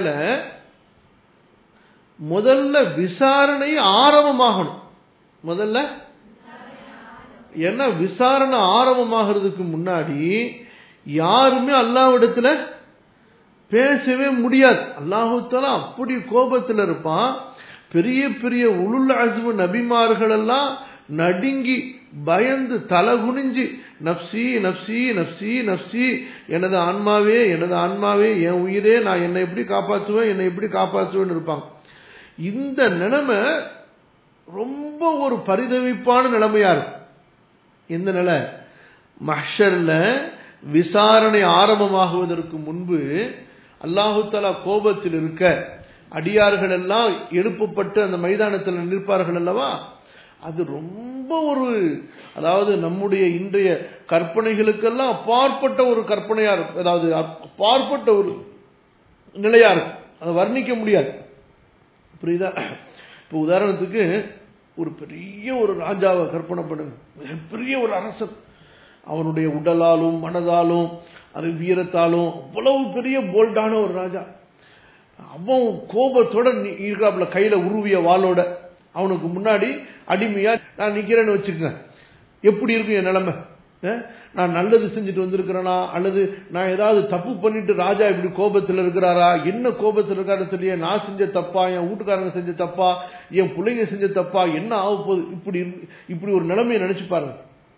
முதல்ல விசாரணை ஆரம்பமாகணும் முதல்ல ஏன்னா விசாரணை ஆரம்பமாகிறதுக்கு முன்னாடி யாருமே அல்லாவிடத்துல பேசவே முடியாது அல்லாஹுத்தாலா அப்படி கோபத்தில் இருப்பான் பெரிய பெரிய உளுள்ள அஜ்மு நபிமார்கள் எல்லாம் நடுங்கி பயந்து தலை குனிஞ்சு நப்சி நப்சி நப்சி நப்சி எனது ஆன்மாவே எனது ஆன்மாவே என் உயிரே நான் என்னை எப்படி காப்பாற்றுவேன் என்னை எப்படி காப்பாற்றுவேன்னு இருப்பாங்க இந்த நிலைமை ரொம்ப ஒரு பரிதவிப்பான நிலைமையா இருக்கும் எந்த நிலை மஹர்ல விசாரணை ஆரம்பமாகுவதற்கு முன்பு அல்லாஹு தலா கோபத்தில் இருக்க அடியார்கள் எல்லாம் எழுப்பப்பட்டு அந்த மைதானத்தில் நிற்பார்கள் அல்லவா அது ரொம்ப ஒரு அதாவது நம்முடைய இன்றைய கற்பனைகளுக்கெல்லாம் அப்பாற்பட்ட ஒரு கற்பனையா இருக்கும் அதாவது அப்பாற்பட்ட ஒரு நிலையா இருக்கும் அதை வர்ணிக்க முடியாது புரியுதா இப்போ உதாரணத்துக்கு ஒரு பெரிய ஒரு ராஜாவை கற்பனை பண்ணுங்க மிகப்பெரிய ஒரு அரசன் அவனுடைய உடலாலும் மனதாலும் அது வீரத்தாலும் அவ்வளவு பெரிய போல்டான ஒரு ராஜா அவன் கோபத்தோட இருக்காப்புல கையில உருவிய வாளோட அவனுக்கு முன்னாடி அடிமையா நான் நிக்கிறேன்னு வச்சுக்கங்க எப்படி இருக்கும் என் நிலைமை நான் நல்லது செஞ்சுட்டு வந்திருக்கிறேனா அல்லது நான் ஏதாவது தப்பு பண்ணிட்டு ராஜா இப்படி கோபத்தில் இருக்கிறாரா என்ன கோபத்தில் இருக்காரு தெரிய நான் செஞ்ச தப்பா என் வீட்டுக்காரங்க செஞ்ச தப்பா என் பிள்ளைங்க செஞ்ச தப்பா என்ன ஆக போகுது இப்படி இப்படி ஒரு நிலைமையை நினைச்சு பாருங்க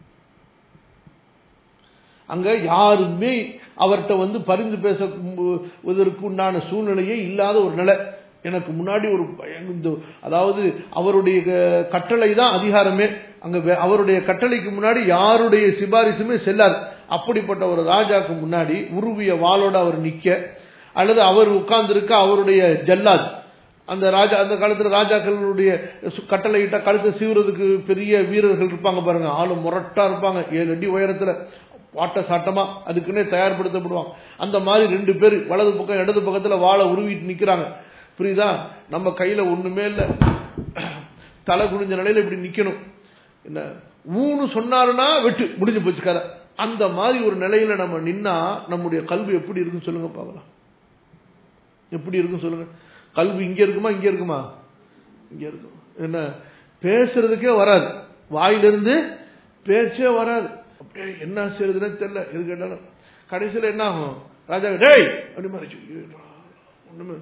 அங்க யாருமே அவர்கிட்ட வந்து பரிந்து பேசுவதற்கு உண்டான சூழ்நிலையே இல்லாத ஒரு நிலை எனக்கு முன்னாடி ஒரு அதாவது அவருடைய கட்டளை தான் அதிகாரமே அங்க அவருடைய கட்டளைக்கு முன்னாடி யாருடைய சிபாரிசுமே செல்லாது அப்படிப்பட்ட ஒரு ராஜாக்கு முன்னாடி உருவிய வாளோட அவர் நிக்க அல்லது அவர் உட்கார்ந்திருக்க அவருடைய ஜல்லாத் அந்த ராஜா அந்த காலத்துல ராஜாக்களுடைய கட்டளையிட்ட கழுத்தை சீவுறதுக்கு பெரிய வீரர்கள் இருப்பாங்க பாருங்க ஆளு முரட்டா இருப்பாங்க ஏழு அடி உயரத்துல பாட்ட சாட்டமா அதுக்குன்னே தயார்படுத்தப்படுவாங்க அந்த மாதிரி ரெண்டு பேர் வலது பக்கம் இடது பக்கத்துல வாழை உருவிட்டு நிக்கிறாங்க புரியுதா நம்ம கையில ஒண்ணுமே இல்ல தலை குனிஞ்ச நிலையில இப்படி நிக்கணும் என்ன ஊனு சொன்னாருன்னா வெட்டு முடிஞ்சு போச்சு கதை அந்த மாதிரி ஒரு நிலையில நம்ம நின்னா நம்முடைய கல்வி எப்படி இருக்குன்னு சொல்லுங்க பார்க்கலாம் எப்படி இருக்கும் சொல்லுங்க கல்வி இங்க இருக்குமா இங்க இருக்குமா இங்க இருக்கும் என்ன பேசுறதுக்கே வராது வாயிலிருந்து பேச்சே வராது அப்படியே என்ன செய்யறதுன்னு தெரியல எது கேட்டாலும் கடைசியில் என்ன ஆகும் ராஜா டேய் அப்படி மாதிரி ஒண்ணுமே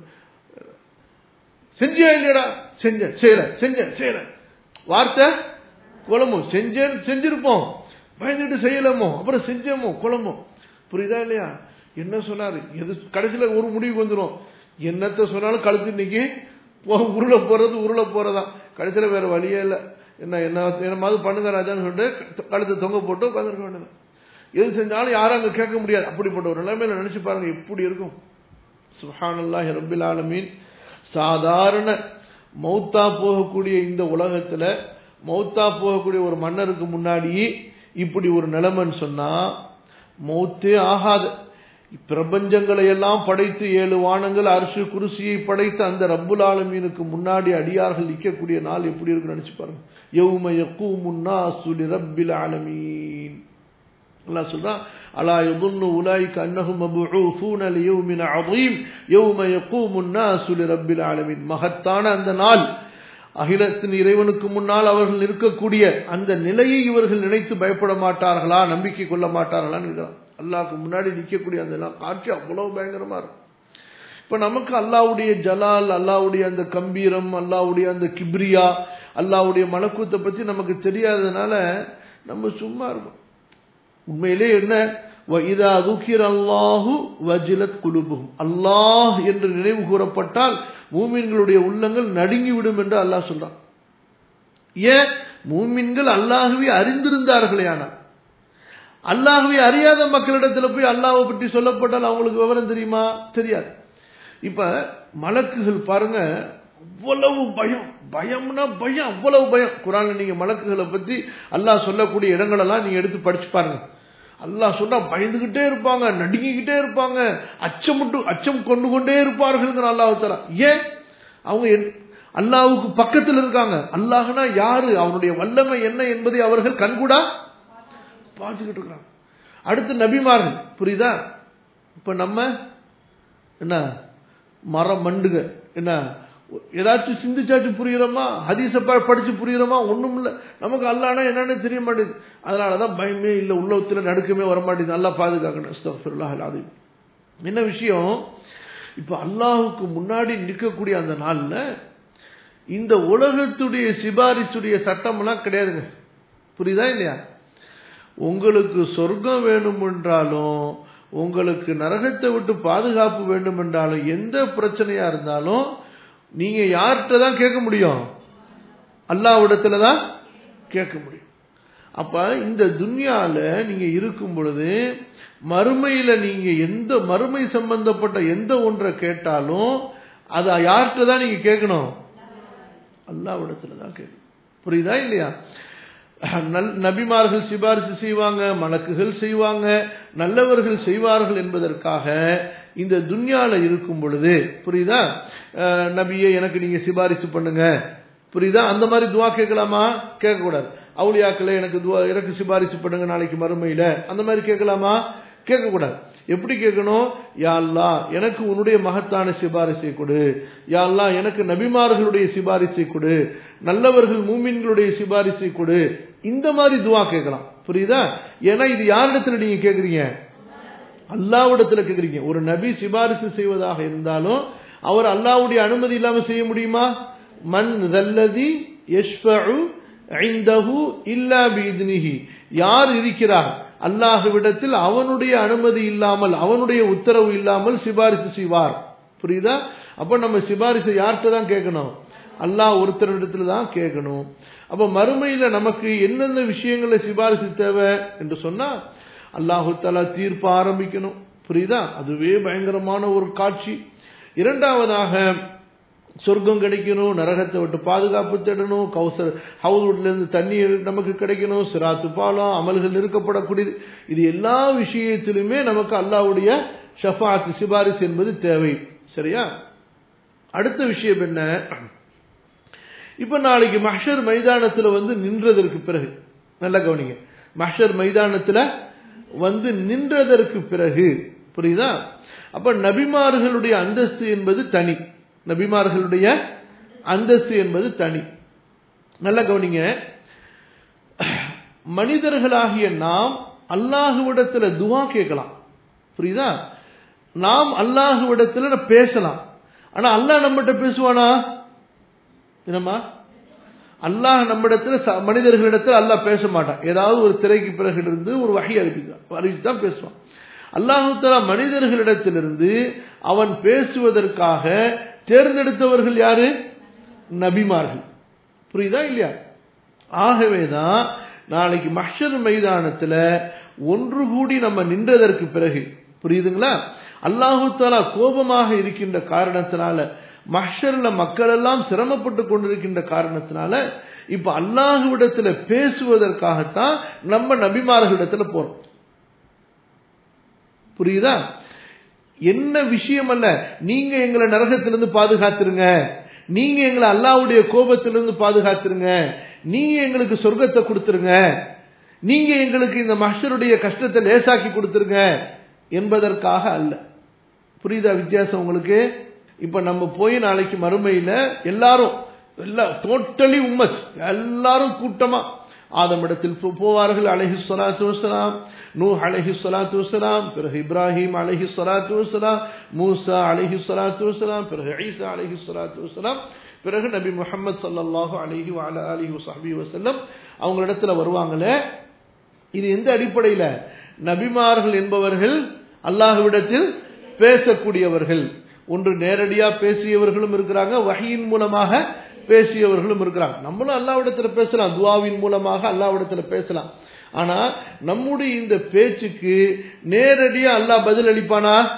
செஞ்சியா இல்லையடா செஞ்ச செய்யல செஞ்ச செய்யல வார்த்தை குழம்பும் செஞ்சேன்னு செஞ்சிருப்போம் பயந்துட்டு செய்யலாமோ அப்புறம் செஞ்சோமோ குழம்பும் புரியுதா இல்லையா என்ன சொன்னாரு எது கடைசியில் ஒரு முடிவுக்கு வந்துடும் என்னத்தை சொன்னாலும் கழுத்து இன்னைக்கு உருள போறது உருள போறதா கடைசியில் வேற வழியே இல்லை என்ன என்ன என்னமாவது பண்ணுங்க ராஜான்னு சொல்லிட்டு கழுத்தை தொங்க போட்டு உட்காந்துருக்க வேண்டியது எது செஞ்சாலும் யாரும் அங்கே கேட்க முடியாது அப்படிப்பட்ட ஒரு நிலைமையில நினைச்சு பாருங்க எப்படி இருக்கும் சுஹானல்லாஹி ரபில் ஆலமீன் சாதாரண மௌத்தா போகக்கூடிய இந்த உலகத்துல மௌத்தா போகக்கூடிய ஒரு மன்னருக்கு முன்னாடி இப்படி ஒரு நிலைமைன்னு சொன்னா மௌத்தே ஆகாது பிரபஞ்சங்களை எல்லாம் படைத்து ஏழு வானங்கள் அரசு குருசியை படைத்து அந்த ரப்புல் ஆலமீனுக்கு முன்னாடி அடியார்கள் நிற்கக்கூடிய நாள் எப்படி இருக்குன்னு நினைச்சு பாருங்க யௌம யக்கூமுன்னா சுலி ரப்பில் ஆலமீன் அல்லாஹ் சொல்றான் அலா யதுன்னு உலாய்க அன்னஹும் மபூஃபூன லியௌமின் அதீம் யௌம யக்கூமுன் நாசு லிரப்பில் ஆலமீன் மகத்தான அந்த நாள் அகிலத்தின் இறைவனுக்கு முன்னால் அவர்கள் நிற்கக்கூடிய அந்த நிலையை இவர்கள் நினைத்து பயப்பட மாட்டார்களா நம்பிக்கை கொள்ள மாட்டார்களான்னு அல்லாஹ்க்கு முன்னாடி நிற்கக்கூடிய அந்த காட்சி அவ்வளவு பயங்கரமா இருக்கும் இப்ப நமக்கு அல்லாவுடைய ஜலால் அல்லாவுடைய அந்த கம்பீரம் அல்லாவுடைய அந்த கிப்ரியா அல்லாவுடைய மலக்குவத்தை பத்தி நமக்கு தெரியாததுனால நம்ம சும்மா இருக்கும் உண்மையிலே என்ன இதா துக்கிர் அல்லாஹு வஜிலத் குலுபுகும் அல்லாஹ் என்று நினைவு கூறப்பட்டால் மூமின்களுடைய உள்ளங்கள் நடுங்கிவிடும் என்று அல்லாஹ் சொல்றான் ஏன் மூமின்கள் அல்லாஹுவே அறிந்திருந்தார்களே ஆனால் அல்லாஹுவே அறியாத மக்களிடத்துல போய் அல்லாஹை பற்றி சொல்லப்பட்டால் அவங்களுக்கு விவரம் தெரியுமா தெரியாது இப்ப மலக்குகள் பாருங்க அவ்வளவு பயம் பயம்னா பயம் அவ்வளவு பயம் குரான்ல நீங்க மலக்குகளை பத்தி அல்லாஹ் சொல்லக்கூடிய இடங்களெல்லாம் நீங்க எடுத்து படிச்சு பாருங்க அல்லாஹ் சொன்னா பயந்துகிட்டே இருப்பாங்க நடுங்கிக்கிட்டே இருப்பாங்க அச்சமுட்டு அச்சம் கொண்டு கொண்டே இருப்பார்கள் அல்லாஹ் தரா ஏன் அவங்க அல்லாவுக்கு பக்கத்தில் இருக்காங்க அல்லாஹ்னா யாரு அவனுடைய வல்லமை என்ன என்பதை அவர்கள் கண்கூடா பார்த்துக்கிட்டு இருக்காங்க அடுத்து நபிமார்கள் புரியுதா இப்ப நம்ம என்ன மரம் மண்டுக என்ன ஏதாச்சும் சிந்திச்சாச்சும் புரியுறோமா ஹதீச படிச்சு புரியுறோமா ஒண்ணும் இல்ல நமக்கு அல்லானா என்னன்னு தெரிய மாட்டேது அதனாலதான் பயமே இல்லை உள்ளத்துல நடுக்கமே வர மாட்டேது நல்லா பாதுகாக்கணும் என்ன விஷயம் இப்ப அல்லாஹுக்கு முன்னாடி நிற்கக்கூடிய அந்த நாள்ல இந்த உலகத்துடைய சிபாரிசுடைய சட்டம்லாம் கிடையாதுங்க புரியுதா இல்லையா உங்களுக்கு சொர்க்கம் வேணும் என்றாலும் உங்களுக்கு நரகத்தை விட்டு பாதுகாப்பு வேண்டும் என்றாலும் எந்த பிரச்சனையா இருந்தாலும் நீங்க யார்கிட்ட தான் கேட்க முடியும் அல்லாவிடத்துல தான் கேட்க முடியும் அப்ப இந்த துன்யால நீங்க இருக்கும் பொழுது மறுமையில நீங்க எந்த மறுமை சம்பந்தப்பட்ட எந்த ஒன்றை கேட்டாலும் அதை யார்கிட்ட தான் நீங்க கேட்கணும் அல்லாவிடத்துல தான் கேட்கணும் புரியுதா இல்லையா நபிமார்கள் சிபாரிசு செய்வாங்க மலக்குகள் செய்வாங்க நல்லவர்கள் செய்வார்கள் என்பதற்காக இந்த துன்யால இருக்கும் பொழுது புரியுதா நபியே எனக்கு நீங்க சிபாரிசு பண்ணுங்க புரியுதா அந்த மாதிரி துவா கேட்கலாமா கேட்கக்கூடாது அவுளியாக்களே எனக்கு துவா எனக்கு சிபாரிசு பண்ணுங்க நாளைக்கு மறுமையில அந்த மாதிரி கேட்கலாமா கேட்கக்கூடாது எப்படி கேட்கணும் யாழ்லா எனக்கு உன்னுடைய மகத்தான சிபாரிசை கொடு யாழ்லா எனக்கு நபிமார்களுடைய சிபாரிசை கொடு நல்லவர்கள் மூமின்களுடைய சிபாரிசை கொடு இந்த மாதிரி துவா கேட்கலாம் புரியுதா ஏன்னா இது யாரிடத்துல நீங்க கேட்குறீங்க அல்லாவிடத்துல கேட்குறீங்க ஒரு நபி சிபாரிசு செய்வதாக இருந்தாலும் அவர் அல்லாவுடைய அனுமதி இல்லாம செய்ய முடியுமா மண் தல்லதி இல்லா பீத்னிஹி யார் இருக்கிறார் அல்லாஹுவிடத்தில் அவனுடைய அனுமதி இல்லாமல் அவனுடைய உத்தரவு இல்லாமல் சிபாரிசு செய்வார் புரியுதா அப்ப நம்ம சிபாரிசு யார்கிட்ட தான் கேட்கணும் அல்லாஹ் ஒருத்தரிடத்துல தான் கேட்கணும் அப்ப மறுமையில நமக்கு எந்தெந்த விஷயங்கள்ல சிபாரிசு தேவை என்று சொன்னா அல்லாஹு தலா தீர்ப்பு ஆரம்பிக்கணும் புரியுதா அதுவே பயங்கரமான ஒரு காட்சி இரண்டாவதாக சொர்க்கம் கிடைக்கணும் நரகத்தை விட்டு பாதுகாப்பு தேடணும் கௌசர் ஹவுஸ்ல இருந்து தண்ணீர் நமக்கு கிடைக்கணும் சிராத்து பாலம் அமல்கள் இருக்கப்படக்கூடியது இது எல்லா விஷயத்திலுமே நமக்கு அல்லாவுடைய ஷஃபாத் சிபாரிசு என்பது தேவை சரியா அடுத்த விஷயம் என்ன இப்ப நாளைக்கு மஹர் மைதானத்துல வந்து நின்றதற்கு பிறகு நல்ல கவனிங்க மஹர் மைதானத்துல வந்து நின்றதற்கு பிறகு புரியுதா அப்ப நபிமார்களுடைய அந்தஸ்து என்பது தனி நபிமார்களுடைய அந்தஸ்து என்பது தனி நல்ல கவனிங்க மனிதர்களாகிய நாம் அல்லாஹுவிடத்துல துவா கேட்கலாம் புரியுதா நாம் அல்லாஹுவிடத்துல பேசலாம் ஆனா அல்லாஹ் நம்மகிட்ட பேசுவானா என்னம்மா அல்லாஹ் நம்மிடத்துல மனிதர்களிடத்தில் அல்லாஹ் பேச மாட்டான் ஏதாவது ஒரு திரைக்கு பிறகு இருந்து ஒரு வகை அறிவித்தான் அறிவித்துதான் பேசுவான் அல்லாஹு தலா மனிதர்களிடத்திலிருந்து அவன் பேசுவதற்காக தேர்ந்தெடுத்தவர்கள் யாரு நபிமார்கள் புரியுதா இல்லையா ஆகவேதான் நாளைக்கு மஹர் மைதானத்துல ஒன்று கூடி நம்ம நின்றதற்கு பிறகு புரியுதுங்களா அல்லாஹு தாலா கோபமாக இருக்கின்ற காரணத்தினால மஹர்ல மக்கள் எல்லாம் சிரமப்பட்டு கொண்டிருக்கின்ற காரணத்தினால இப்ப அல்லாஹுவிடத்துல பேசுவதற்காகத்தான் நம்ம நபிமார்களிடத்துல போறோம் புரியுதா என்ன விஷயம் அல்ல நீங்க எங்களை நரகத்திலிருந்து பாதுகாத்துருங்க நீங்க எங்களை அல்லாவுடைய கோபத்திலிருந்து பாதுகாத்துருங்க நீங்க எங்களுக்கு சொர்க்கத்தை கொடுத்துருங்க நீங்க எங்களுக்கு இந்த மஷருடைய கஷ்டத்தை லேசாக்கி கொடுத்துருங்க என்பதற்காக அல்ல புரியுதா வித்தியாசம் உங்களுக்கு இப்ப நம்ம போய் நாளைக்கு மறுமையில எல்லாரும் எல்லாம் டோட்டலி உம்மத் எல்லாரும் கூட்டமா ஆதம் இடத்தில் போவார்கள் அலஹி சொலாத்து வசலாம் நூ அலஹி சொலாத்து வசலாம் பிறகு இப்ராஹிம் அலஹி சொலாத்து வசலாம் மூசா அலஹி சொலாத்து வசலாம் பிறகு ஈசா அலஹி சொலாத்து வசலாம் பிறகு நபி முகமது சல்லாஹு அலஹி அல அலஹி வசாபி வசல்லம் அவங்களிடத்துல வருவாங்களே இது எந்த அடிப்படையில நபிமார்கள் என்பவர்கள் அல்லாஹுவிடத்தில் பேசக்கூடியவர்கள் ஒன்று நேரடியா பேசியவர்களும் இருக்கிறாங்க வகையின் மூலமாக பேசியவர்களும் இருக்கிறாங்க நம்மளும் அல்லாவிடத்துல பேசலாம் துவாவின் மூலமாக அல்லாவிடத்துல பேசலாம் ஆனா நம்முடைய இந்த பேச்சுக்கு நேரடியா அல்லாஹ் பதில் அளிப்பானா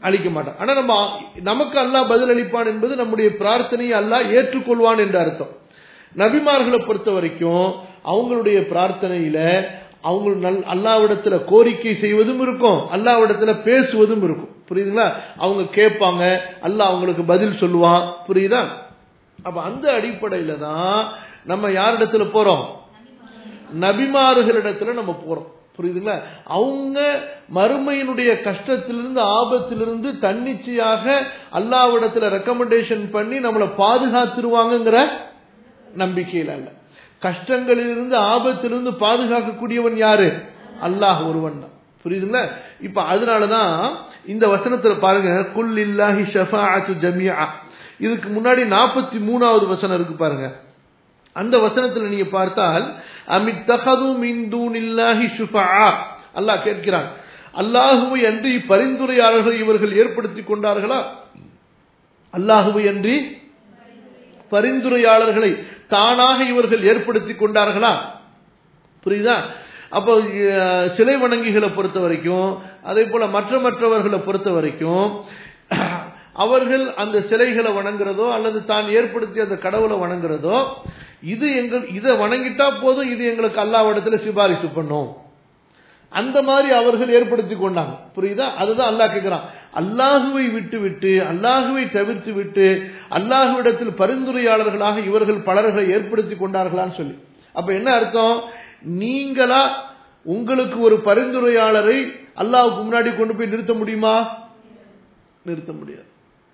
அளிக்க மாட்டான் ஆனா நம்ம நமக்கு அல்லாஹ் பதில் அளிப்பான் என்பது நம்முடைய பிரார்த்தனையை அல்லாஹ் ஏற்றுக்கொள்வான் என்ற அர்த்தம் நபிமார்களை பொறுத்த வரைக்கும் அவங்களுடைய பிரார்த்தனையில அவங்க நல் அல்லாவிடத்துல கோரிக்கை செய்வதும் இருக்கும் அல்லாவிடத்துல பேசுவதும் இருக்கும் புரியுதுங்களா அவங்க கேட்பாங்க அல்லாஹ் அவங்களுக்கு பதில் சொல்லுவான் புரியுதா அப்ப அந்த அடிப்படையில தான் நம்ம யாரிடத்துல போறோம் நபிமாறுகளிடத்துல நம்ம போறோம் புரியுதுங்களா அவங்க மறுமையினுடைய கஷ்டத்திலிருந்து ஆபத்திலிருந்து தன்னிச்சையாக அல்லாவிடத்துல ரெக்கமெண்டேஷன் பண்ணி நம்மளை பாதுகாத்துருவாங்கங்கிற நம்பிக்கையில் அல்ல கஷ்டங்களிலிருந்து ஆபத்திலிருந்து பாதுகாக்கக்கூடியவன் யாரு அல்லாஹ் ஒருவன் தான் புரியுதுங்களா இப்ப அதனாலதான் இந்த வசனத்துல பாருங்க குல் இல்லாஹி ஷஃபாஅத்து ஜமியா இதுக்கு முன்னாடி நாற்பத்தி மூணாவது வசனம் இருக்கு பாருங்க அந்த வசனத்துல நீங்க பார்த்தால் அமித் தகது மின் தூனில்லாஹி ஷுஃபா அல்லாஹ் கேட்கிறான் அல்லாஹுவை அன்றி பரிந்துரையாளர்கள் இவர்கள் ஏற்படுத்தி கொண்டார்களா அல்லாஹுவை அன்றி பரிந்துரையாளர்களை தானாக இவர்கள் ஏற்படுத்தி கொண்டார்களா புரியுதா அப்போ சிலை வணங்கிகளை பொறுத்த வரைக்கும் அதே போல மற்ற மற்றவர்களை பொறுத்த வரைக்கும் அவர்கள் அந்த சிலைகளை வணங்குறதோ அல்லது தான் ஏற்படுத்திய அந்த கடவுளை வணங்குறதோ இது எங்கள் இதை வணங்கிட்டா போதும் இது எங்களுக்கு அல்லாவிடத்துல சிபாரிசு பண்ணும் அந்த மாதிரி அவர்கள் ஏற்படுத்தி கொண்டாங்க புரியுதா அதுதான் அல்லாஹ் கேட்கிறான் அல்லாஹுவை விட்டு விட்டு அல்லாஹுவை தவிர்த்து விட்டு அல்லாஹுவிடத்தில் பரிந்துரையாளர்களாக இவர்கள் பலர்களை ஏற்படுத்தி கொண்டார்களான்னு சொல்லி அப்ப என்ன அர்த்தம் நீங்களா உங்களுக்கு ஒரு பரிந்துரையாளரை அல்லாஹுக்கு முன்னாடி கொண்டு போய் நிறுத்த முடியுமா நிறுத்த முடியாது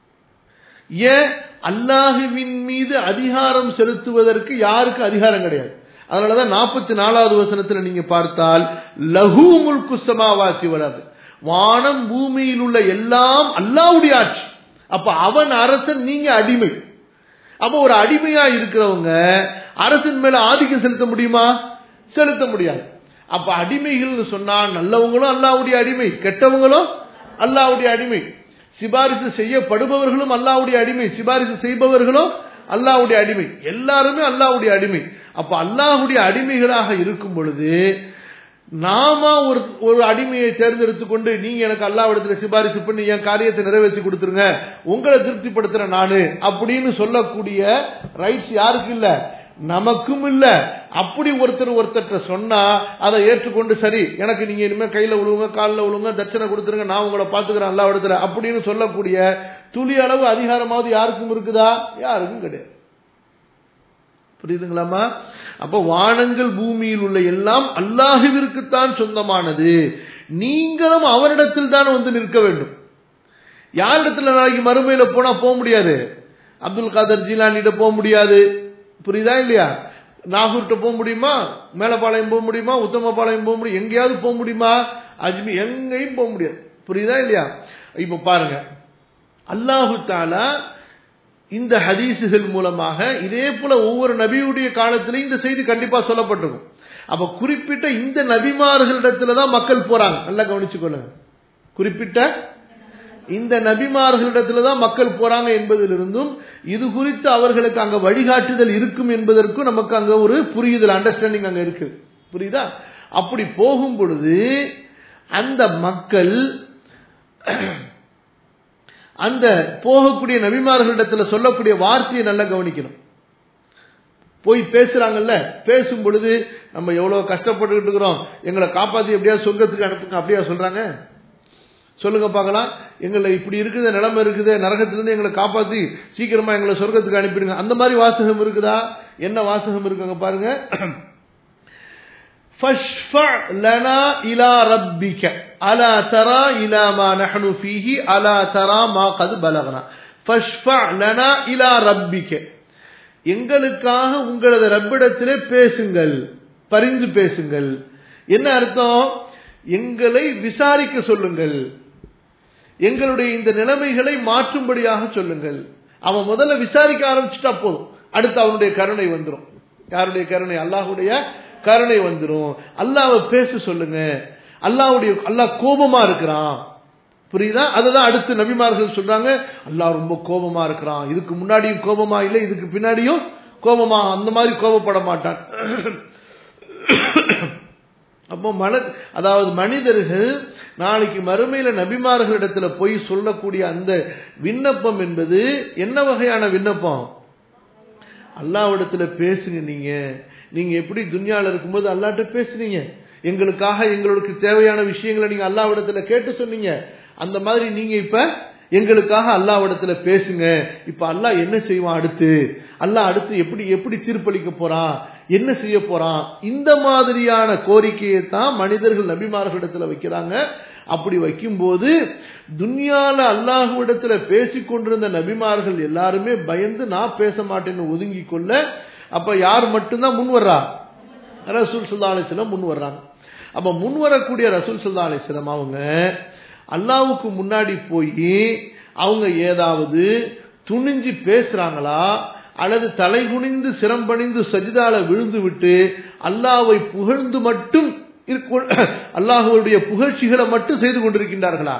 ஏன் அல்லாஹுவின் மீது அதிகாரம் செலுத்துவதற்கு யாருக்கு அதிகாரம் கிடையாது அதனாலதான் நாற்பத்தி நாலாவது வசனத்துல நீங்க பார்த்தால் லகு முல்கு சமாவாசி வராது வானம் பூமியில் உள்ள எல்லாம் அல்லாவுடைய ஆட்சி அப்ப அவன் அரசன் நீங்க அடிமை அப்ப ஒரு அடிமையா இருக்கிறவங்க அரசின் மேல ஆதிக்கம் செலுத்த முடியுமா செலுத்த முடியாது அப்ப அடிமைகள் சொன்னா நல்லவங்களும் அல்லாவுடைய அடிமை கெட்டவங்களும் அல்லாவுடைய அடிமை சிபாரிசு செய்யப்படுபவர்களும் அல்லாவுடைய அடிமை சிபாரிசு செய்பவர்களும் அல்லாவுடைய அடிமை எல்லாருமே அல்லாவுடைய அடிமை அப்ப அல்லாஹுடைய அடிமைகளாக இருக்கும் பொழுது நாம ஒரு ஒரு அடிமையை தேர்ந்தெடுத்து கொண்டு நீங்க எனக்கு அல்லாவிடத்துல சிபாரிசு பண்ணி என் காரியத்தை நிறைவேற்றி கொடுத்துருங்க உங்களை திருப்திப்படுத்துறேன் நானு அப்படின்னு சொல்லக்கூடிய ரைட்ஸ் யாருக்கு இல்ல நமக்கும் இல்ல அப்படி ஒருத்தர் ஒருத்தர் சொன்னா அதை ஏற்றுக்கொண்டு சரி எனக்கு நீங்க இனிமே கையில விழுவுங்க காலில் விழுவுங்க தட்சணை கொடுத்துருங்க நான் உங்களை பாத்துக்கிறேன் அல்லா இடத்துல அப்படின்னு சொல்லக்கூடிய துளி அளவு அதிகாரமாவது யாருக்கும் இருக்குதா யாருக்கும் கிடையாது புரியுதுங்களாமா அப்ப வானங்கள் பூமியில் உள்ள எல்லாம் அல்லாஹுவிற்குத்தான் சொந்தமானது நீங்களும் அவரிடத்தில் தான் வந்து நிற்க வேண்டும் யாரிடத்துல நாளைக்கு மறுமையில போனா போக முடியாது அப்துல் காதர் ஜீலானிட்ட போக முடியாது புரியுதா இல்லையா நாகூர்கிட்ட போக முடியுமா மேலப்பாளையம் போக முடியுமா உத்தமபாளையம் போக முடியும் எங்கேயாவது போக முடியுமா அஜ்மி எங்கேயும் போக முடியாது புரியுதா இல்லையா இப்ப பாருங்க அல்லாஹு தாலா இந்த ஹதீசுகள் மூலமாக இதே போல ஒவ்வொரு நபியுடைய காலத்திலையும் இந்த செய்தி கண்டிப்பா சொல்லப்பட்டிருக்கும் அப்ப குறிப்பிட்ட இந்த நபிமார்களிடத்துலதான் மக்கள் போறாங்க நல்லா கவனிச்சுக்கொள்ளுங்க குறிப்பிட்ட இந்த நபிமார்களிடத்துல தான் மக்கள் போறாங்க என்பதிலிருந்தும் இது குறித்து அவர்களுக்கு அங்க வழிகாட்டுதல் இருக்கும் என்பதற்கும் நமக்கு அங்க ஒரு புரியுதல் அண்டர்ஸ்டாண்டிங் அங்க இருக்கு புரியுதா அப்படி போகும் பொழுது அந்த மக்கள் அந்த போகக்கூடிய நபிமார்களிடத்துல சொல்லக்கூடிய வார்த்தையை நல்லா கவனிக்கணும் போய் பேசுறாங்கல்ல பேசும் பொழுது நம்ம எவ்வளவு கஷ்டப்பட்டுக்கிட்டு இருக்கிறோம் எங்களை காப்பாத்தி எப்படியாவது சொர்க்கத்துக்கு அனுப்புங்க அப்படியா சொல்றாங்க சொல்லுங்க பார்க்கலாம் எங்களை இப்படி இருக்குது நிலைமை இருக்குது நரகத்திலிருந்து எங்களை காப்பாத்தி சீக்கிரமா எங்களை சொர்க்கத்துக்கு அனுப்பிடுங்க அந்த மாதிரி வாசகம் இருக்குதா என்ன வாசகம் இருக்குங்க பாருங்க فاشفع لنا الى ربك الا ترى الى ما نحن فيه الا ترى ما قد بلغنا فاشفع لنا الى ربك எங்களுக்காக உங்களது ரப்பிடத்திலே பேசுங்கள் பரிந்து பேசுங்கள் என்ன அர்த்தம் எங்களை விசாரிக்க சொல்லுங்கள் எங்களுடைய இந்த நிலைமைகளை மாற்றும்படியாக சொல்லுங்கள் அவன் முதல்ல விசாரிக்க ஆரம்பிச்சுட்டா போதும் அடுத்து அவனுடைய கருணை வந்துடும் யாருடைய கருணை அல்லாஹுடைய கருணை வந்துடும் அல்லாவை பேச சொல்லுங்க அல்லாவுடைய அல்லாஹ் கோபமா இருக்கிறான் புரியுதா அதுதான் அடுத்து நபிமார்கள் சொல்றாங்க அல்லாஹ் ரொம்ப கோபமா இருக்கிறான் இதுக்கு முன்னாடியும் கோபமா இல்லை இதுக்கு பின்னாடியும் கோபமா அந்த மாதிரி கோபப்பட மாட்டான் அப்போ மன அதாவது மனிதர்கள் நாளைக்கு மறுமையில நபிமார்களிடத்துல போய் சொல்லக்கூடிய அந்த விண்ணப்பம் என்பது என்ன வகையான விண்ணப்பம் அல்லாவிடத்துல பேசுங்க நீங்க நீங்க எப்படி துன்யால இருக்கும்போது அல்லாட்ட பேசுனீங்க எங்களுக்காக எங்களுக்கு தேவையான விஷயங்களை நீங்க அல்லாவிடத்துல கேட்டு சொன்னீங்க அந்த மாதிரி நீங்க இப்ப எங்களுக்காக அல்லாவிடத்துல பேசுங்க இப்ப அல்லாஹ் என்ன செய்வான் அடுத்து அல்லாஹ் அடுத்து எப்படி எப்படி தீர்ப்பளிக்க போறான் என்ன செய்ய போறான் இந்த மாதிரியான கோரிக்கையை தான் மனிதர்கள் நபிமார்களிடத்துல வைக்கிறாங்க அப்படி வைக்கும்போது துன்யால அல்லாஹுவிடத்துல பேசிக் கொண்டிருந்த நபிமார்கள் எல்லாருமே பயந்து நான் பேச மாட்டேன்னு ஒதுங்கி கொள்ள அப்ப யார் மட்டும்தான் முன் வர்றா ரசூல் சுல்லா அலிஸ்லம் முன் வர்றாங்க அப்ப முன் வரக்கூடிய ரசூல் சுல்லா அலிஸ்லம் அவங்க அல்லாவுக்கு முன்னாடி போய் அவங்க ஏதாவது துணிஞ்சு பேசுறாங்களா அல்லது தலை குனிந்து சிரம்பணிந்து சஜிதால விழுந்து விட்டு அல்லாவை புகழ்ந்து மட்டும் அல்லாஹுடைய புகழ்ச்சிகளை மட்டும் செய்து கொண்டிருக்கின்றார்களா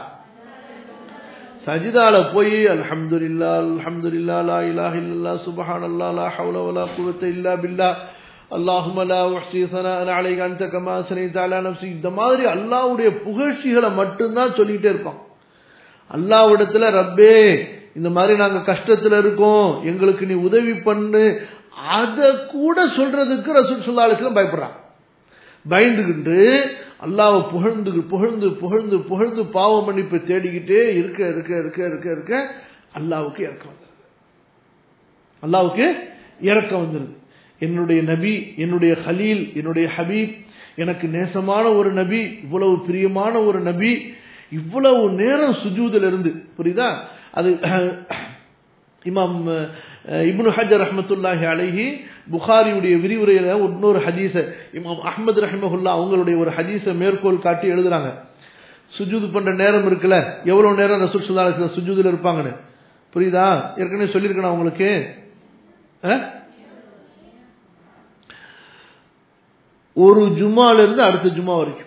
சஜிதால போய் அல்ஹம்துலில்லா அல்ஹம்துலில்லா லா இலாஹ இல்லல்லா சுப்ஹானல்லாஹ் லா ஹவ்ல வலா குவத்த இல்லா பில்லா அல்லாஹும லா உஹ்சி ஸனாஅன் அலைக அன்த கமா ஸனைத அலா நஃப்ஸி இந்த மாதிரி அல்லாஹ்வுடைய புகழ்ச்சிகளை மட்டும் தான் சொல்லிட்டே இருப்பான் அல்லாஹ்விடத்துல ரப்பே இந்த மாதிரி நாங்க கஷ்டத்துல இருக்கோம் எங்களுக்கு நீ உதவி பண்ணு அத கூட சொல்றதுக்கு ரசூல் ஸல்லல்லாஹு அலைஹி வஸல்லம் பயப்படுறான் பயந்துகிட்டு அல்லாவை புகழ்ந்து புகழ்ந்து புகழ்ந்து புகழ்ந்து பாவ மன்னிப்பு தேடிக்கிட்டே இருக்க இருக்க இருக்க இருக்க இருக்க அல்லாவுக்கு இறக்கம் வந்துருது அல்லாவுக்கு இறக்கம் வந்துருது என்னுடைய நபி என்னுடைய ஹலீல் என்னுடைய ஹபீப் எனக்கு நேசமான ஒரு நபி இவ்வளவு பிரியமான ஒரு நபி இவ்வளவு நேரம் சுஜூதில் இருந்து புரியுதா அது இமாம் இப்னு ஹஜர் ரஹமத்துல்லாஹி அலைஹி புகாரியுடைய விரிவுரையில இன்னொரு ஹதீஸ இமாம் அஹமது ரஹிமஹுல்லா அவங்களுடைய ஒரு ஹதீஸை மேற்கோள் காட்டி எழுதுறாங்க சுஜூது பண்ற நேரம் இருக்குல்ல எவ்வளவு நேரம் ரசூல் சுல்லா சுஜூதுல இருப்பாங்கன்னு புரியுதா ஏற்கனவே சொல்லியிருக்கணும் அவங்களுக்கு ஒரு ஜும்மால இருந்து அடுத்த ஜும்மா வரைக்கும்